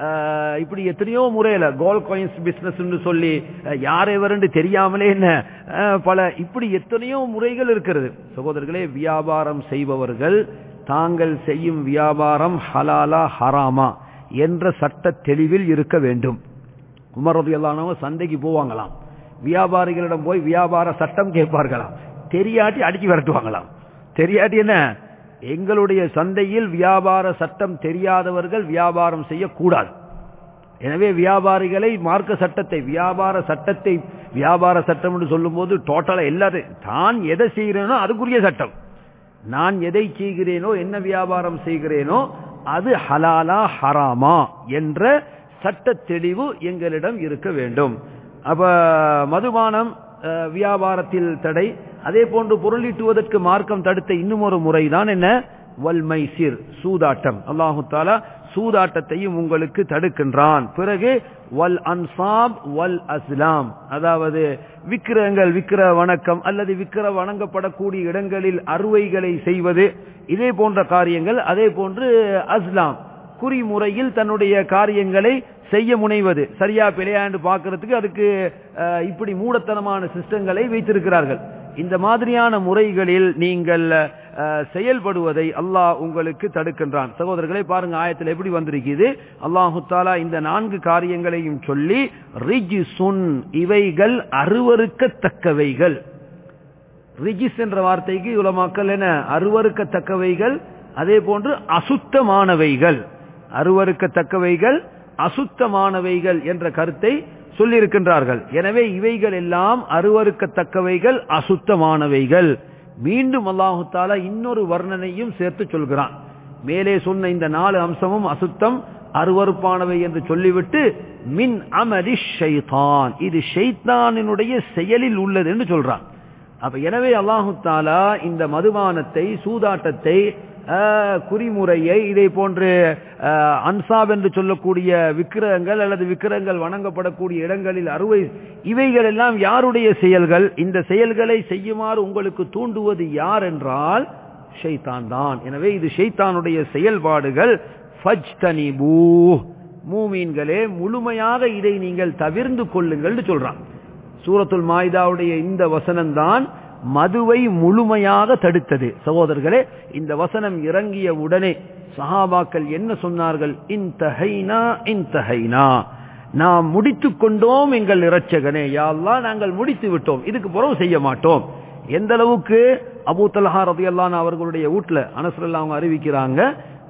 இப்படி எத்தனையோ முறையில கோல்ட் காயின்ஸ் பிசினஸ் சொல்லி யார் எவருன்னு தெரியாமலே என்ன பல இப்படி எத்தனையோ முறைகள் இருக்கிறது சகோதரர்களே வியாபாரம் செய்பவர்கள் தாங்கள் செய்யும் வியாபாரம் ஹலாலா ஹராமா என்ற சட்ட தெளிவில் இருக்க வேண்டும் உமரது எல்லானவங்க சந்தைக்கு போவாங்களாம் வியாபாரிகளிடம் போய் வியாபார சட்டம் கேட்பார்களாம் தெரியாட்டி அடிச்சு விரட்டுவாங்களாம் தெரியாட்டி என்ன எங்களுடைய சந்தையில் வியாபார சட்டம் தெரியாதவர்கள் வியாபாரம் செய்யக்கூடாது எனவே வியாபாரிகளை மார்க்க சட்டத்தை வியாபார சட்டத்தை வியாபார சட்டம் என்று சொல்லும் போது டோட்டலா எல்லாத்தையும் தான் எதை செய்கிறேனோ அதுக்குரிய சட்டம் நான் எதை செய்கிறேனோ என்ன வியாபாரம் செய்கிறேனோ அது ஹலாலா ஹராமா என்ற சட்ட தெளிவு எங்களிடம் இருக்க வேண்டும் அப்ப மதுபானம் வியாபாரத்தில் தடை அதே போன்று பொருளீட்டுவதற்கு மார்க்கம் தடுத்த இன்னும் ஒரு முறைதான் என்ன வல் மைசிர் சூதாட்டம் அல்லாஹு தாலா சூதாட்டத்தையும் உங்களுக்கு தடுக்கின்றான் பிறகு வல் அன்சாப் வல் அஸ்லாம் அதாவது விக்கிரங்கள் விக்கிர வணக்கம் அல்லது விக்கிர வணங்கப்படக்கூடிய இடங்களில் அறுவைகளை செய்வது இதே போன்ற காரியங்கள் அதே போன்று அஸ்லாம் குறிமுறையில் தன்னுடைய காரியங்களை செய்ய முனைவது சரியா பிழையாண்டு பார்க்கறதுக்கு அதுக்கு அஹ், இப்படி மூடத்தனமான சிஸ்டங்களை வைத்திருக்கிறார்கள் இந்த மாதிரியான முறைகளில் நீங்கள் அஹ், செயல்படுவதை அல்லாஹ் உங்களுக்கு தடுக்கின்றான் சகோதரர்களை பாருங்க ஆயத்தில் எப்படி வந்திருக்குது அல்லாஹு தாலா இந்த நான்கு காரியங்களையும் சொல்லி ரிஜிசுன் இவைகள் அருவருக்கத்தக்கவைகள் ரிஜிஸ் என்ற வார்த்தைக்கு உலமாக்கல் என அருவருக்கத்தக்கவைகள் அதே போன்று அசுத்தமானவைகள் அருவருக்கத்தக்கவைகள் அசுத்தமானவைகள் என்ற கருத்தை சொல்லியிருக்கின்றார்கள் எனவே இவைகள் எல்லாம் அருவருக்கத்தக்கவைகள் அசுத்தமானவைகள் மீண்டும் அல்லாஹு தாலா இன்னொரு வர்ணனையும் சேர்த்து சொல்கிறான் மேலே சொன்ன இந்த நாலு அம்சமும் அசுத்தம் அருவருப்பானவை என்று சொல்லிவிட்டு மின் அமலி ஷைத்தான் இது ஷைத்தானினுடைய செயலில் உள்ளது என்று சொல்றான் அப்ப எனவே அல்லாஹு தாலா இந்த மதுபானத்தை சூதாட்டத்தை ஆஹ், குறிமுறையை இதை போன்று ஆஹ், அன்சாப் என்று சொல்லக்கூடிய விக்கிரகங்கள் அல்லது விக்கிரகங்கள் வணங்கப்படக்கூடிய இடங்களில் அறுவை இவைகள் எல்லாம் யாருடைய செயல்கள் இந்த செயல்களை செய்யுமாறு உங்களுக்கு தூண்டுவது யார் என்றால் ஷைத்தான் தான் எனவே இது ஷைத்தானுடைய செயல்பாடுகள் ஃபஜ்தனிபூ மூமீன்களே முழுமையாக இதை நீங்கள் தவிர்ந்து கொள்ளுங்கள் சொல்றான் சூரத்துல் மாய்தாவுடைய இந்த வசனம்தான் மதுவை முழுமையாக தடுத்தது சகோதரர்களே இந்த வசனம் இறங்கிய உடனே சஹாபாக்கள் என்ன சொன்னார்கள் இன்தஹைனா இன்தஹைனா நாம் முடித்துக் கொண்டோம் எங்கள் இரட்சகனே யா அல்லாஹ் நாங்கள் முடித்து விட்டோம் இதுக்கு புறவு செய்ய மாட்டோம் எந்த அளவுக்கு அபூ தல்ஹா ரதியல்லான் அவர்களுடைய வீட்டுல அனசுரல்லா அவங்க அறிவிக்கிறாங்க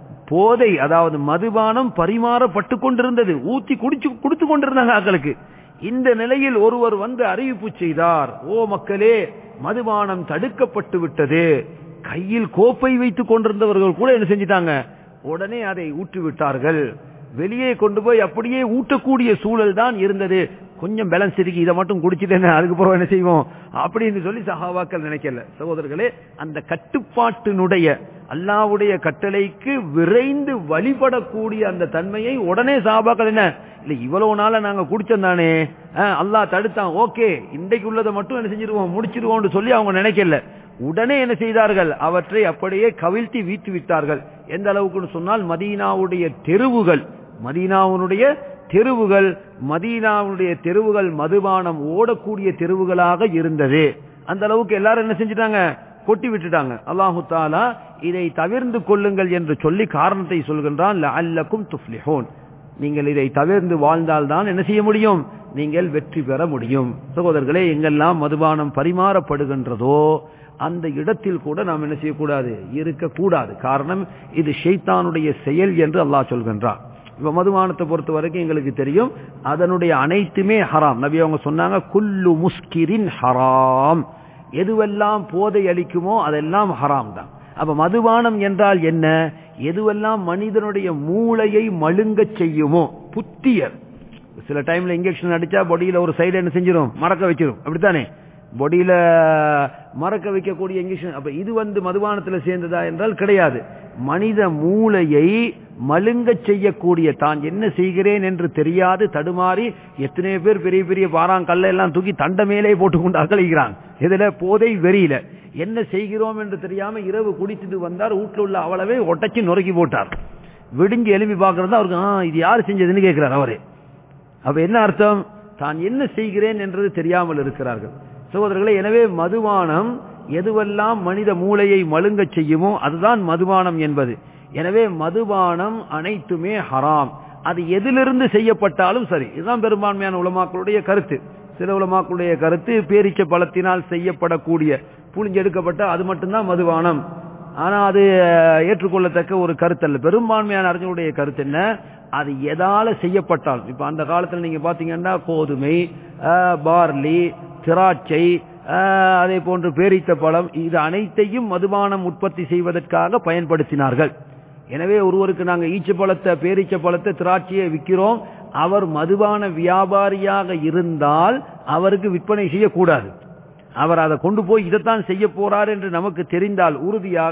போதை அதாவது மதுபானம் பரிமாறப்பட்டு கொண்டிருந்தது ஊத்தி குடிச்சு கொடுத்து கொண்டிருந்தாங்க ஆக்களுக்கு இந்த நிலையில் ஒருவர் வந்து அறிவிப்பு செய்தார் ஓ மக்களே மதுபானம் தடுக்கப்பட்டு விட்டது கையில் கோப்பை வைத்துக் கொண்டிருந்தவர்கள் கூட என்ன செஞ்சிட்டாங்க உடனே அதை ஊற்றி விட்டார்கள் வெளியே கொண்டு போய் அப்படியே ஊட்டக்கூடிய சூழல் தான் இருந்தது கொஞ்சம் பேலன்ஸ் இருக்கு இதை மட்டும் குடிச்சிட்டேன்னு அதுக்கப்புறம் என்ன செய்வோம் அப்படின்னு சொல்லி சஹாபாக்கள் நினைக்கல சகோதரர்களே அந்த கட்டுப்பாட்டினுடைய அல்லாவுடைய கட்டளைக்கு விரைந்து வழிபடக்கூடிய அந்த தன்மையை உடனே சஹாபாக்கள் என்ன இல்ல இவ்வளவு நாள நாங்க குடிச்சோம் தானே அல்லாஹ் தடுத்தான் ஓகே இன்றைக்கு உள்ளதை மட்டும் என்ன செஞ்சிருவோம் முடிச்சிருவோம்னு சொல்லி அவங்க நினைக்கல உடனே என்ன செய்தார்கள் அவற்றை அப்படியே கவிழ்த்தி வீட்டு விட்டார்கள் எந்த அளவுக்குன்னு சொன்னால் மதீனாவுடைய தெருவுகள் மதீனாவுடைய தெருவுகள் மதீனாவுடைய தெருவுகள் மதுபானம் ஓடக்கூடிய தெருவுகளாக இருந்தது அந்த அளவுக்கு எல்லாரும் என்ன செஞ்சிட்டாங்க கொட்டி விட்டுட்டாங்க அல்லாஹு தாலா இதை தவிர்ந்து கொள்ளுங்கள் என்று சொல்லி காரணத்தை சொல்கின்றான் அல்லக்கும் துஃப்லிஹோன் நீங்கள் இதை தவிர்ந்து வாழ்ந்தால்தான் என்ன செய்ய முடியும் நீங்கள் வெற்றி பெற முடியும் சகோதரர்களே எங்கெல்லாம் மதுபானம் பரிமாறப்படுகின்றதோ அந்த இடத்தில் கூட நாம் என்ன செய்யக்கூடாது இருக்கக்கூடாது காரணம் இது ஷெய்தானுடைய செயல் என்று அல்லாஹ் சொல்கின்றான் இப்ப மதுபானத்தை பொறுத்த வரைக்கும் எங்களுக்கு தெரியும் அதனுடைய அனைத்துமே ஹராம் நபி அவங்க சொன்னாங்க குல்லு முஸ்கிரின் ஹராம் எதுவெல்லாம் போதை அளிக்குமோ அதெல்லாம் ஹராம் தான் அப்ப மதுபானம் என்றால் என்ன எதுவெல்லாம் மனிதனுடைய மூளையை மழுங்க செய்யுமோ புத்தியர் சில டைம்ல இன்ஜெக்ஷன் அடிச்சா பொடியில ஒரு சைடு என்ன செஞ்சிடும் மறக்க வச்சிடும் அப்படித்தானே பொடியில மறக்க வைக்கக்கூடிய இன்ஜெக்ஷன் அப்ப இது வந்து மதுபானத்துல சேர்ந்ததா என்றால் கிடையாது மனித மூளையை மழுங்க செய்யக்கூடிய தான் என்ன செய்கிறேன் என்று தெரியாது தடுமாறி எத்தனை பேர் பெரிய பெரிய பாறாங்கல்ல எல்லாம் தூக்கி தண்ட மேலே போட்டுக்கொண்டு அகலிக்கிறான் இதுல போதை வெறியில என்ன செய்கிறோம் என்று தெரியாம இரவு குடித்துட்டு வந்தார் வீட்டுல உள்ள அவளவே ஒட்டச்சு நொறுக்கி போட்டார் விடிஞ்சு எழுப்பி பார்க்கறது அவருக்கு ஆ இது யார் செஞ்சதுன்னு கேட்கிறார் அவரு அப்ப என்ன அர்த்தம் தான் என்ன செய்கிறேன் என்றது தெரியாமல் இருக்கிறார்கள் சகோதரர்களே எனவே மதுபானம் எதுவெல்லாம் மனித மூளையை மழுங்க செய்யுமோ அதுதான் மதுபானம் என்பது எனவே மதுபானம் அனைத்துமே ஹராம் அது எதிலிருந்து செய்யப்பட்டாலும் சரி இதுதான் பெரும்பான்மையான உலமாக்களுடைய கருத்து சில உலமாக்களுடைய கருத்து பேரிச்ச பழத்தினால் செய்யப்படக்கூடிய புளிஞ்செடுக்கப்பட்ட அது மட்டும்தான் மதுபானம் ஆனா அது ஏற்றுக்கொள்ளத்தக்க ஒரு கருத்து அல்ல பெரும்பான்மையான அறிஞருடைய கருத்து என்ன அது எதால செய்யப்பட்டால் இப்ப அந்த காலத்துல நீங்க பாத்தீங்கன்னா கோதுமை பார்லி திராட்சை அதே போன்று பேரித்த பழம் இது அனைத்தையும் மதுபானம் உற்பத்தி செய்வதற்காக பயன்படுத்தினார்கள் எனவே ஒருவருக்கு நாங்க ஈச்ச பழத்தை பேரிச்ச பழத்தை திராட்சையை விற்கிறோம் அவர் மதுபான வியாபாரியாக இருந்தால் அவருக்கு விற்பனை செய்யக்கூடாது அவர் அதை கொண்டு போய் இதைத்தான் செய்ய போறார் என்று நமக்கு தெரிந்தால் உறுதியாக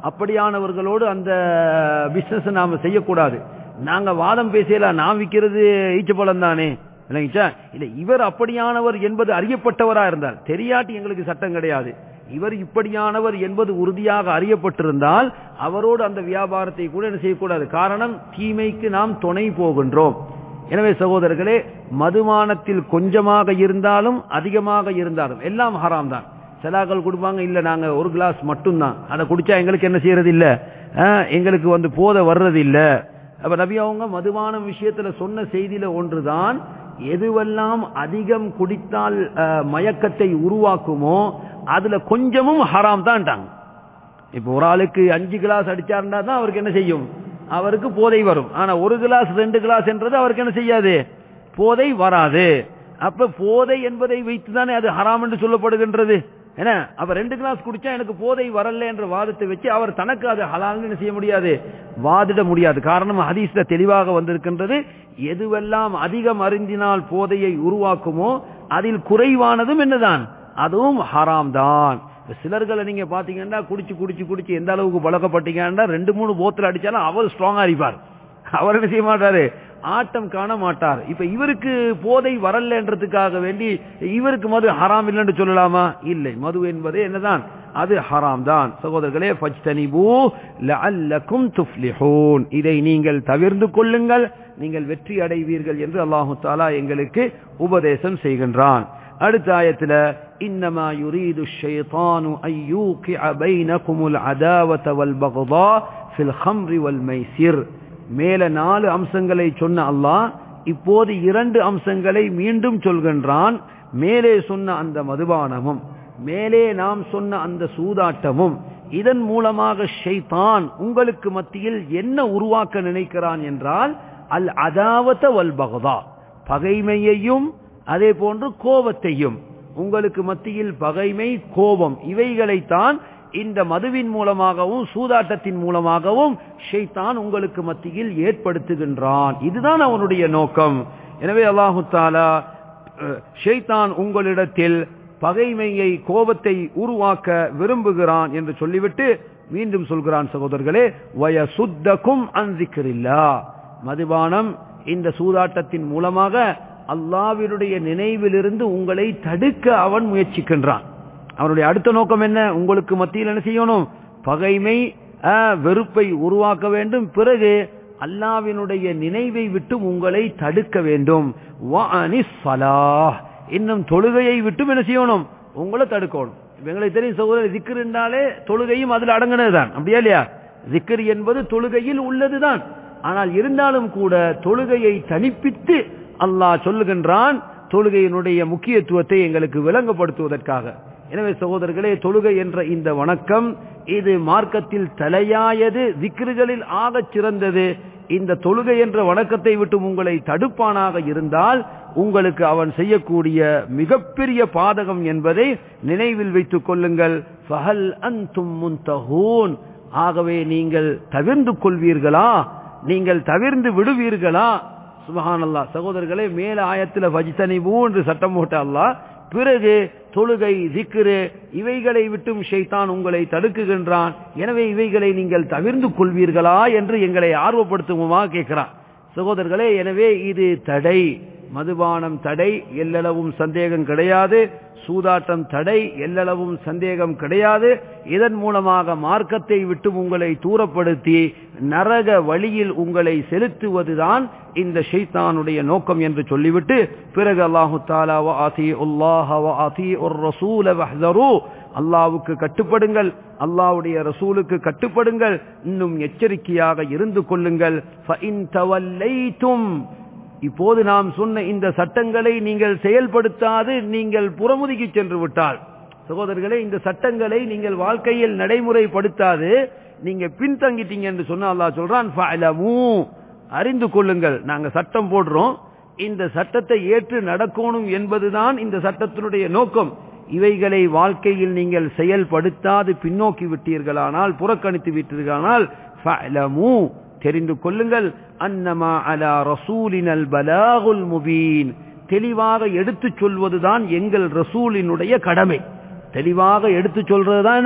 அப்படியானவர்களோடு அந்த பிசினஸ் நாம செய்யக்கூடாது நாங்க வாதம் பேசலாம் நான் விற்கிறது ஈச்சப்பழம் தானே இல்லைங்கச்சா இல்ல இவர் அப்படியானவர் என்பது அறியப்பட்டவரா இருந்தால் தெரியாட்டி எங்களுக்கு சட்டம் கிடையாது இவர் இப்படியானவர் என்பது உறுதியாக அறியப்பட்டிருந்தால் அவரோடு அந்த வியாபாரத்தை கூட என்ன செய்யக்கூடாது காரணம் தீமைக்கு நாம் துணை போகின்றோம் எனவே சகோதரர்களே மதுமானத்தில் கொஞ்சமாக இருந்தாலும் அதிகமாக இருந்தாலும் எல்லாம் ஹராம் தான் செலாக்கள் கொடுப்பாங்க இல்ல நாங்க ஒரு கிளாஸ் மட்டும்தான் அதை குடிச்சா எங்களுக்கு என்ன செய்யறது இல்ல எங்களுக்கு வந்து போத வர்றது இல்ல அப்ப நபி அவங்க மதுபான விஷயத்துல சொன்ன செய்தியில ஒன்றுதான் எதுவெல்லாம் அதிகம் குடித்தால் மயக்கத்தை உருவாக்குமோ அதுல கொஞ்சமும் ஹராம் தான்ட்டாங்க இப்ப ஒரு ஆளுக்கு அஞ்சு கிளாஸ் அடிச்சாருந்தா தான் அவருக்கு என்ன செய்யும் அவருக்கு போதை வரும் ஆனா ஒரு கிளாஸ் ரெண்டு கிளாஸ் என்றது அவருக்கு என்ன செய்யாது போதை வராது அப்ப போதை என்பதை வைத்துதானே அது ஹராம் என்று சொல்லப்படுகின்றது என்ன அப்ப ரெண்டு கிளாஸ் குடிச்சா எனக்கு போதை வரல என்ற வாதத்தை வச்சு அவர் தனக்கு அது ஹலால்னு என்ன செய்ய முடியாது வாதிட முடியாது காரணம் ஹதீஸ்ல தெளிவாக வந்திருக்கின்றது எதுவெல்லாம் அதிகம் அறிந்தினால் போதையை உருவாக்குமோ அதில் குறைவானதும் என்னதான் அதுவும் ஹராம் தான் சிலர்களை நீங்க பாத்தீங்கன்னா குடிச்சு குடிச்சு குடிச்சு எந்த அளவுக்கு பழக்கப்பட்டீங்கன்னா ரெண்டு மூணு போத்தல் அடிச்சாலும் அவர் ஸ்ட்ராங்கா அடிப்பார் அவர் என்ன செய்ய மாட்டாரு ஆட்டம் காண மாட்டார் இப்ப இவருக்கு போதை வரலன்றதுக்காக வேண்டி இவருக்கு மது ஹராம் இல்லைன்னு சொல்லலாமா இல்லை மது என்பது என்னதான் அது ஹராம் தான் சகோதரர்களே ஃபஜ்தனிபு லஅல்லக்கும் துஃப்லிஹூன் இதை நீங்கள் தவிர்ந்து கொள்ளுங்கள் நீங்கள் வெற்றி அடைவீர்கள் என்று அல்லாஹு தாலா எங்களுக்கு உபதேசம் செய்கின்றான் அடுத்த ஆயத்துல இன்னமா யுரீது ஷைத்தானு ஐயூகிஅ பைனகுமுல் அதாவத வல் பக்தா ஃபில் ஹம்ரி வல் மைசிர் மேல நாலு அம்சங்களை சொன்ன அல்லாஹ் இப்போது இரண்டு அம்சங்களை மீண்டும் சொல்கின்றான் மேலே சொன்ன அந்த மதுபானமும் மேலே நாம் சொன்ன அந்த சூதாட்டமும் இதன் மூலமாக ஷைத்தான் உங்களுக்கு மத்தியில் என்ன உருவாக்க நினைக்கிறான் என்றால் அல் அதாவத வல் பகதா பகைமையையும் அதே போன்று கோபத்தையும் உங்களுக்கு மத்தியில் பகைமை கோபம் இவைகளைத்தான் இந்த மதுவின் மூலமாகவும் சூதாட்டத்தின் மூலமாகவும் ஷைத்தான் உங்களுக்கு மத்தியில் ஏற்படுத்துகின்றான் இதுதான் அவனுடைய நோக்கம் எனவே அல்லாஹு தாலா ஷைத்தான் உங்களிடத்தில் பகைமையை கோபத்தை உருவாக்க விரும்புகிறான் என்று சொல்லிவிட்டு மீண்டும் சொல்கிறான் சகோதரர்களே வய சுத்தக்கும் அன்றிக்கிறில்லா மதுபானம் இந்த சூதாட்டத்தின் மூலமாக அல்லாவினுடைய நினைவிலிருந்து உங்களை தடுக்க அவன் முயற்சிக்கின்றான் அவனுடைய அடுத்த நோக்கம் என்ன உங்களுக்கு மத்தியில் என்ன செய்யணும் பகைமை வெறுப்பை உருவாக்க வேண்டும் பிறகு அல்லாவினுடைய நினைவை விட்டு உங்களை தடுக்க வேண்டும் இன்னும் தொழுகையை விட்டும் என்ன செய்யணும் உங்களை தடுக்கணும் எங்களுக்கு தெரியும் சகோதரர் திக்கர் என்றாலே தொழுகையும் அதில் அடங்கினதுதான் அப்படியா இல்லையா திக்கர் என்பது தொழுகையில் உள்ளதுதான் ஆனால் இருந்தாலும் கூட தொழுகையை தனிப்பித்து அல்லாஹ் சொல்லுகின்றான் தொழுகையினுடைய முக்கியத்துவத்தை எங்களுக்கு விளங்கப்படுத்துவதற்காக எனவே சகோதரர்களே தொழுகை என்ற இந்த வணக்கம் இது மார்க்கத்தில் தலையாயது திக்ருகளில் ஆகச் சிறந்தது இந்த தொழுகை என்ற வணக்கத்தை விட்டு உங்களை தடுப்பானாக இருந்தால் உங்களுக்கு அவன் செய்யக்கூடிய மிகப்பெரிய பாதகம் என்பதை நினைவில் வைத்துக் கொள்ளுங்கள் ஃபஹல் அன்தும் முன்தஹூன் ஆகவே நீங்கள் தவிர்ந்து கொள்வீர்களா நீங்கள் தவிர்ந்து விடுவீர்களா சுபஹானல்லா சகோதரர்களே மேல ஆயத்துல வஜித்தனிபூ என்று சட்டம் போட்ட அல்லாஹ் பிறகு தொழுகை திக்ரு இவைகளை விட்டும் ஷைத்தான் உங்களை தடுக்குகின்றான் எனவே இவைகளை நீங்கள் தவிர்ந்து கொள்வீர்களா என்று எங்களை ஆர்வப்படுத்துவோமா கேட்கிறான் சகோதரர்களே எனவே இது தடை மதுபானம் தடை எல்லளவும் சந்தேகம் கிடையாது சூதாட்டம் தடை எல்லளவும் சந்தேகம் கிடையாது இதன் மூலமாக மார்க்கத்தை விட்டு உங்களை தூரப்படுத்தி நரக வழியில் உங்களை செலுத்துவதுதான் இந்த ஷைத்தானுடைய நோக்கம் என்று சொல்லிவிட்டு பிறகு அல்லாஹு தாலா ஆதி உல்லாஹ ஆதி ஒரு ரசூல வஹ்தரு அல்லாவுக்கு கட்டுப்படுங்கள் அல்லாவுடைய ரசூலுக்கு கட்டுப்படுங்கள் இன்னும் எச்சரிக்கையாக இருந்து கொள்ளுங்கள் இப்போது நாம் சொன்ன இந்த சட்டங்களை நீங்கள் செயல்படுத்தாது நீங்கள் புறமுதுகி சென்று விட்டால் சகோதரர்களே இந்த சட்டங்களை நீங்கள் வாழ்க்கையில் நடைமுறைப்படுத்தாது நீங்க பின்தங்கிட்டீங்க என்று சொன்ன அல்லா சொல்றான் அறிந்து கொள்ளுங்கள் நாங்க சட்டம் போடுறோம் இந்த சட்டத்தை ஏற்று நடக்கணும் என்பதுதான் இந்த சட்டத்தினுடைய நோக்கம் இவைகளை வாழ்க்கையில் நீங்கள் செயல்படுத்தாது பின்னோக்கி விட்டீர்களானால் புறக்கணித்து விட்டீர்களானால் தெரிந்து கொள்ளுங்கள் அன்னமா அலா ரசூலினல் பலாகுல் முபீன் தெளிவாக எடுத்துச் சொல்வதுதான் எங்கள் ரசூலினுடைய கடமை தெளிவாக எடுத்து சொல்றதுதான்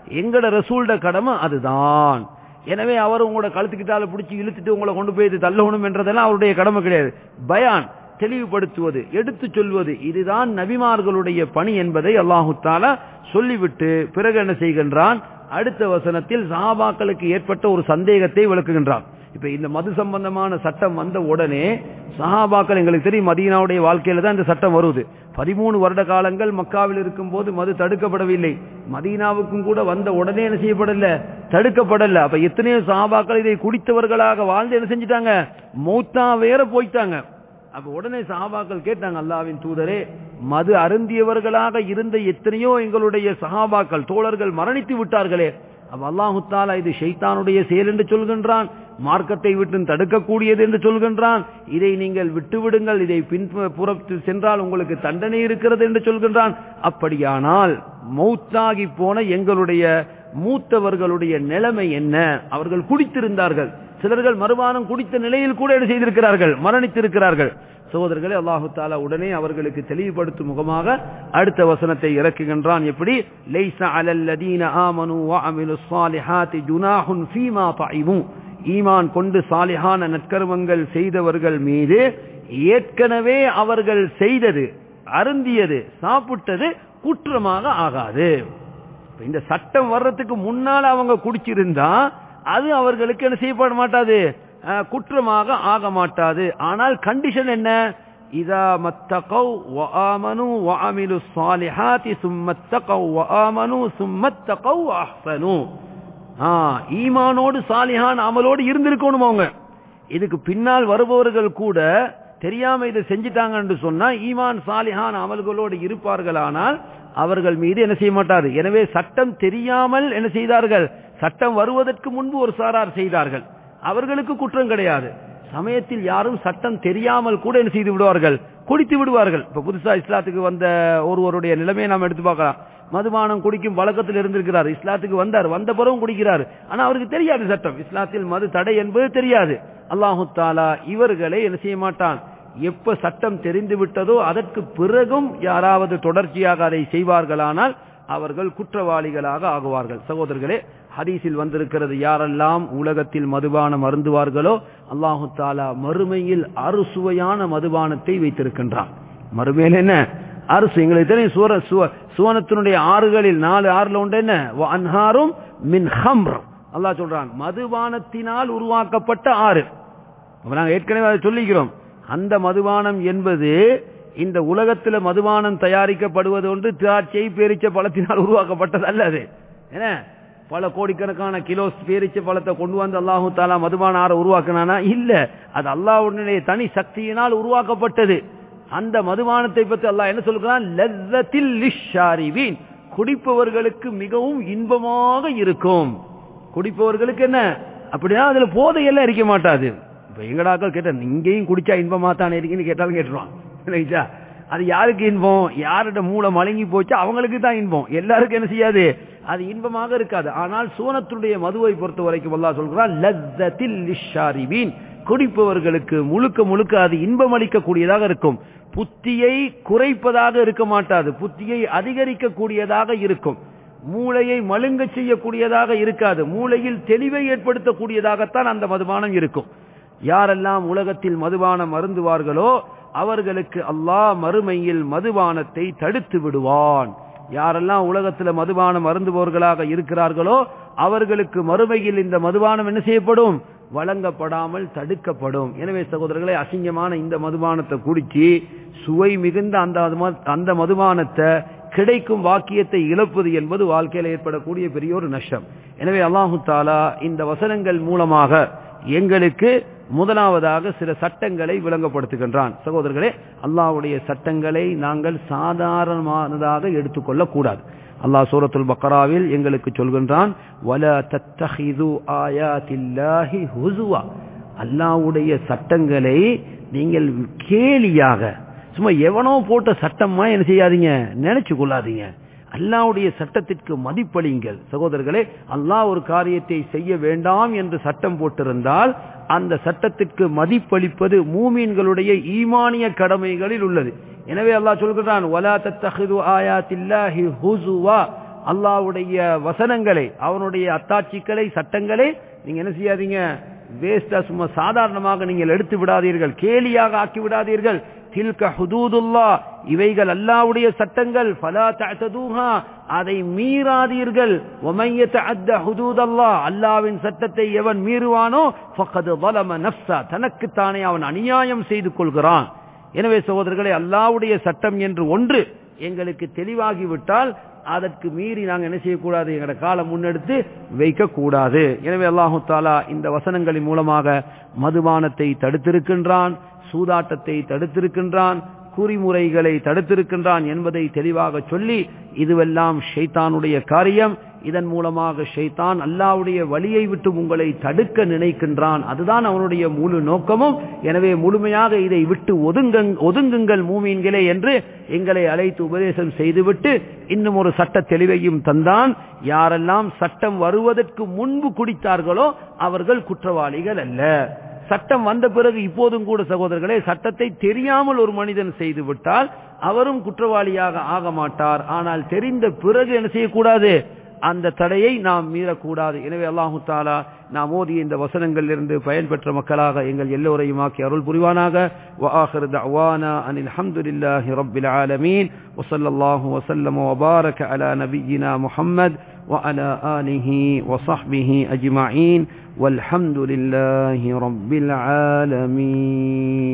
எங்கட ரசூல்ட கடமை அதுதான் எனவே அவர் உங்களோட கழுத்துக்கிட்டால பிடிச்சி இழுத்துட்டு உங்களை கொண்டு போய் இது தள்ளணும் என்றதெல்லாம் அவருடைய கடமை கிடையாது பயான் தெளிவுபடுத்துவது எடுத்து சொல்வது இதுதான் நபிமார்களுடைய பணி என்பதை அல்லாஹு தாலா சொல்லிவிட்டு பிறகு என்ன செய்கின்றான் அடுத்த வசனத்தில் சஹாபாக்களுக்கு ஏற்பட்ட ஒரு சந்தேகத்தை விளக்குகின்றான் இப்ப இந்த மது சம்பந்தமான சட்டம் வந்த உடனே சஹாபாக்கள் எங்களுக்கு தெரியும் மதீனாவுடைய வாழ்க்கையில தான் இந்த சட்டம் வருது பதிமூணு வருட காலங்கள் மக்காவில் இருக்கும் போது மது தடுக்கப்படவில்லை மதீனாவுக்கும் கூட வந்த உடனே என்ன செய்யப்படல தடுக்கப்படல அப்ப எத்தனையோ சஹாபாக்கள் இதை குடித்தவர்களாக வாழ்ந்து என்ன செஞ்சிட்டாங்க மௌத்தா வேற போயிட்டாங்க அப்ப உடனே சஹாபாக்கள் கேட்டாங்க அல்லாவின் தூதரே மது அருந்தியவர்களாக இருந்த எத்தனையோ எங்களுடைய சஹாபாக்கள் தோழர்கள் மரணித்து விட்டார்களே அப்ப அல்லாஹு தாலா இது ஷைத்தானுடைய செயல் என்று சொல்கின்றான் மார்க்கத்தை விட்டு தடுக்கக்கூடியது என்று சொல்கின்றான் இதை நீங்கள் விட்டுவிடுங்கள் இதை பின்புறத்து சென்றால் உங்களுக்கு தண்டனை இருக்கிறது என்று சொல்கின்றான் அப்படியானால் மௌத்தாகி போன எங்களுடைய மூத்தவர்களுடைய நிலைமை என்ன அவர்கள் குடித்திருந்தார்கள் சிலர்கள் மறுபானம் குடித்த நிலையில் கூட என்ன செய்திருக்கிறார்கள் மரணித்திருக்கிறார்கள் சகோதரர்களே அல்லாஹு தாலா உடனே அவர்களுக்கு தெளிவுபடுத்தும் முகமாக அடுத்த வசனத்தை இறக்குகின்றான் எப்படி லைஸ அலல்லதீன ஆமனு வஅமிலு ஸாலிஹாத்தி ஜுனாஹுன் ஃபீமா தஇமு ஈமான் கொண்டு சாலிஹான நற்கர்மங்கள் செய்தவர்கள் மீது ஏற்கனவே அவர்கள் செய்தது அருந்தியது சாப்பிட்டது குற்றமாக ஆகாது இந்த சட்டம் வர்றதுக்கு முன்னால் அவங்க குடிச்சிருந்தா அது அவர்களுக்கு என்ன செய்யப்பட மாட்டாது குற்றமாக ஆக மாட்டாது ஆனால் கண்டிஷன் என்ன இதா மத்தகௌ வஆமனு வஅமிலு ஸாலிஹாத்தி சும்மத்தகௌ வஆமனு சும்மத்தகௌ அஹ்சனு ஈமானோடு சாலிஹான் அமலோடு இருந்திருக்கணும் அவங்க இதுக்கு பின்னால் வருபவர்கள் கூட தெரியாம இதை செஞ்சிட்டாங்கன்னு சொன்னா ஈமான் சாலிஹான் அமல்களோடு இருப்பார்களானால் அவர்கள் மீது என்ன செய்ய மாட்டார் எனவே சட்டம் தெரியாமல் என்ன செய்தார்கள் சட்டம் வருவதற்கு முன்பு ஒரு சாரார் செய்தார்கள் அவர்களுக்கு குற்றம் கிடையாது சமயத்தில் யாரும் சட்டம் தெரியாமல் கூட என்ன செய்து விடுவார்கள் குடித்து விடுவார்கள் இப்ப புதுசா இஸ்லாத்துக்கு வந்த ஒருவருடைய நிலைமையை நாம் எடுத்து பார்க்கலாம் மதுபானம் குடிக்கும் வழக்கத்தில் இருந்திருக்கிறார் இஸ்லாத்துக்கு வந்தார் வந்த பிறகும் குடிக்கிறார் ஆனா அவருக்கு தெரியாது சட்டம் இஸ்லாத்தில் மது தடை என்பது தெரியாது அல்லாஹு தாலா இவர்களை என்ன செய்ய மாட்டான் எப்ப சட்டம் தெரிந்து விட்டதோ அதற்கு பிறகும் யாராவது தொடர்ச்சியாக அதை செய்வார்களானால் அவர்கள் குற்றவாளிகளாக ஆகுவார்கள் சகோதரர்களே ஹதீஸில் வந்திருக்கிறது யாரெல்லாம் உலகத்தில் மதுபானம் அருந்துவார்களோ அல்லாஹு தாலா மறுமையில் அறுசுவையான மதுபானத்தை வைத்திருக்கின்றான் மறுமையில் என்ன அரசு எங்களுக்கு தெரியும் சூர சுவனத்தினுடைய ஆறுகளில் நாலு ஆறுல உண்டு என்ன அன்ஹாரும் மின் ஹம்ர் அல்லாஹ் சொல்றான் மதுபானத்தினால் உருவாக்கப்பட்ட ஆறு நாங்க ஏற்கனவே அதை சொல்லிக்கிறோம் அந்த மதுபானம் என்பது இந்த உலகத்தில் மதுபானம் தயாரிக்கப்படுவது ஒன்று திராட்சை பேரிச்ச பழத்தினால் உருவாக்கப்பட்டது அல்ல அது என்ன பல கோடிக்கணக்கான கிலோ பேரிச்ச பழத்தை கொண்டு வந்து அல்லாஹு தாலா மதுபான ஆற உருவாக்கினானா இல்ல அது அல்லாஹுடைய தனி சக்தியினால் உருவாக்கப்பட்டது அந்த மதுபானத்தை பற்றி அல்லாஹ் என்ன சொல்கிறான் லெல்லத்தில் லிஷாரிவீன் குடிப்பவர்களுக்கு மிகவும் இன்பமாக இருக்கும் குடிப்பவர்களுக்கு என்ன அப்படின்னா அதுல போதையெல்லாம் இருக்க மாட்டாது இப்ப எங்கடாக்கள் கேட்ட இங்கேயும் குடிச்சா இன்பமா தானே இருக்குன்னு கேட்டாலும் கேட்டுருவான் அது யாருக்கு இன்பம் யார்கிட்ட மூளை மலங்கி போச்சு அவங்களுக்கு தான் இன்பம் எல்லாருக்கும் என்ன செய்யாது அது இன்பமாக இருக்காது ஆனால் சூனத்துடைய மதுவை பொறுத்த வரைக்கும் அல்லா சொல்கிறான் லத்தத்தில் லிஷாரிவீன் குடிப்பவர்களுக்கு முழுக்க முழுக்க அது இன்பம் அளிக்கக்கூடியதாக இருக்கும் புத்தியை குறைப்பதாக இருக்க மாட்டாது புத்தியை அதிகரிக்கக்கூடியதாக இருக்கும் மூளையை மழுங்க செய்யக்கூடியதாக இருக்காது மூளையில் தெளிவை ஏற்படுத்தக்கூடியதாகத்தான் அந்த மதுபானம் இருக்கும் யாரெல்லாம் உலகத்தில் மதுபானம் அருந்துவார்களோ அவர்களுக்கு அல்லாஹ் மறுமையில் மதுபானத்தை தடுத்து விடுவான் யாரெல்லாம் உலகத்தில் மதுபானம் அருந்துபவர்களாக இருக்கிறார்களோ அவர்களுக்கு மறுமையில் இந்த மதுபானம் என்ன செய்யப்படும் வழங்கப்படாமல் தடுக்கப்படும் எனவே சகோதரர்களே அசிங்கமான இந்த மதுபானத்தை குடிச்சு சுவை மிகுந்த அந்த அந்த மதுபானத்தை கிடைக்கும் வாக்கியத்தை இழப்பது என்பது வாழ்க்கையில் ஏற்படக்கூடிய பெரிய ஒரு நஷ்டம் எனவே அல்லாஹு தாலா இந்த வசனங்கள் மூலமாக எங்களுக்கு முதலாவதாக சில சட்டங்களை விளங்கப்படுத்துகின்றான் சகோதரர்களே அல்லாஹ்வுடைய சட்டங்களை நாங்கள் சாதாரணமானதாக எடுத்துக்கொள்ளக் கூடாது அல்லாஹ் சூரத்துல் பக்கராவில் எங்களுக்கு சொல்கின்றான் வல தத்தஹிது ஆயாத்தில்லாஹி ஹுசுவா அல்லாஹ்வுடைய சட்டங்களை நீங்கள் கேலியாக சும்மா எவனோ போட்ட சட்டமா என்ன செய்யாதீங்க நினைச்சு கொள்ளாதீங்க அல்லாவுடைய சட்டத்திற்கு மதிப்பளிங்கள் சகோதரர்களே அல்லாஹ் ஒரு காரியத்தை செய்ய வேண்டாம் என்று சட்டம் போட்டிருந்தால் அந்த சட்டத்திற்கு மதிப்பளிப்பது மூமீன்களுடைய ஈமானிய கடமைகளில் உள்ளது எனவே அல்லாஹ் சொல்கிறான் வலா தத்தஹிது ஆயாத்தில்லாஹி ஹுசுவா அல்லாவுடைய வசனங்களை அவனுடைய அத்தாட்சிகளை சட்டங்களை நீங்க என்ன செய்யாதீங்க வேஸ்டா சும்மா சாதாரணமாக நீங்கள் எடுத்து விடாதீர்கள் கேலியாக ஆக்கி விடாதீர்கள் தில்க ஹுதூதுல்லா இவைகள் அல்லாவுடைய சட்டங்கள் ஃபலா தஅதூஹா அதை மீறாதீர்கள் வமைய தஅத்த ஹுதூதல்லா அல்லாவின் சட்டத்தை எவன் மீறுவானோ ஃபக்கத் ظلم நஃப்ஸா தனக்குத்தானே அவன் அநியாயம் செய்து கொள்கிறான் எனவே சகோதரர்களே அல்லாவுடைய சட்டம் என்று ஒன்று எங்களுக்கு தெளிவாகிவிட்டால் அதற்கு மீறி நாங்கள் என்ன செய்யக்கூடாது எங்களோட காலம் முன்னெடுத்து வைக்கக்கூடாது எனவே அல்லாஹு தாலா இந்த வசனங்களின் மூலமாக மதுபானத்தை தடுத்திருக்கின்றான் சூதாட்டத்தை தடுத்திருக்கின்றான் குறிமுறைகளை தடுத்திருக்கின்றான் என்பதை தெளிவாக சொல்லி இதுவெல்லாம் ஷைத்தானுடைய காரியம் இதன் மூலமாக ஷைத்தான் அல்லாவுடைய வழியை விட்டு உங்களை தடுக்க நினைக்கின்றான் அதுதான் அவனுடைய முழு நோக்கமும் எனவே முழுமையாக இதை விட்டு ஒதுங்க ஒதுங்குங்கள் மூமீன்களே என்று எங்களை அழைத்து உபதேசம் செய்துவிட்டு இன்னும் ஒரு சட்ட தெளிவையும் தந்தான் யாரெல்லாம் சட்டம் வருவதற்கு முன்பு குடித்தார்களோ அவர்கள் குற்றவாளிகள் அல்ல சட்டம் வந்த பிறகு இப்போதும் கூட சகோதரர்களே சட்டத்தை தெரியாமல் ஒரு மனிதன் செய்து விட்டால் அவரும் குற்றவாளியாக ஆக மாட்டார் ஆனால் தெரிந்த பிறகு என்ன செய்யக்கூடாது அந்த தடையை நாம் மீறக்கூடாது எனவே அல்லாஹு தாலா நாம் ஓதிய இந்த வசனங்களிலிருந்து பயன்பெற்ற மக்களாக எங்கள் எல்லோரையும் ஆக்கி அருள் புரிவானாக وآخر دعوانا أن الحمد لله رب العالمين وصلى الله وسلم وبارك على نبينا محمد وعلى آله وصحبه أجمعين والحمد لله رب العالمين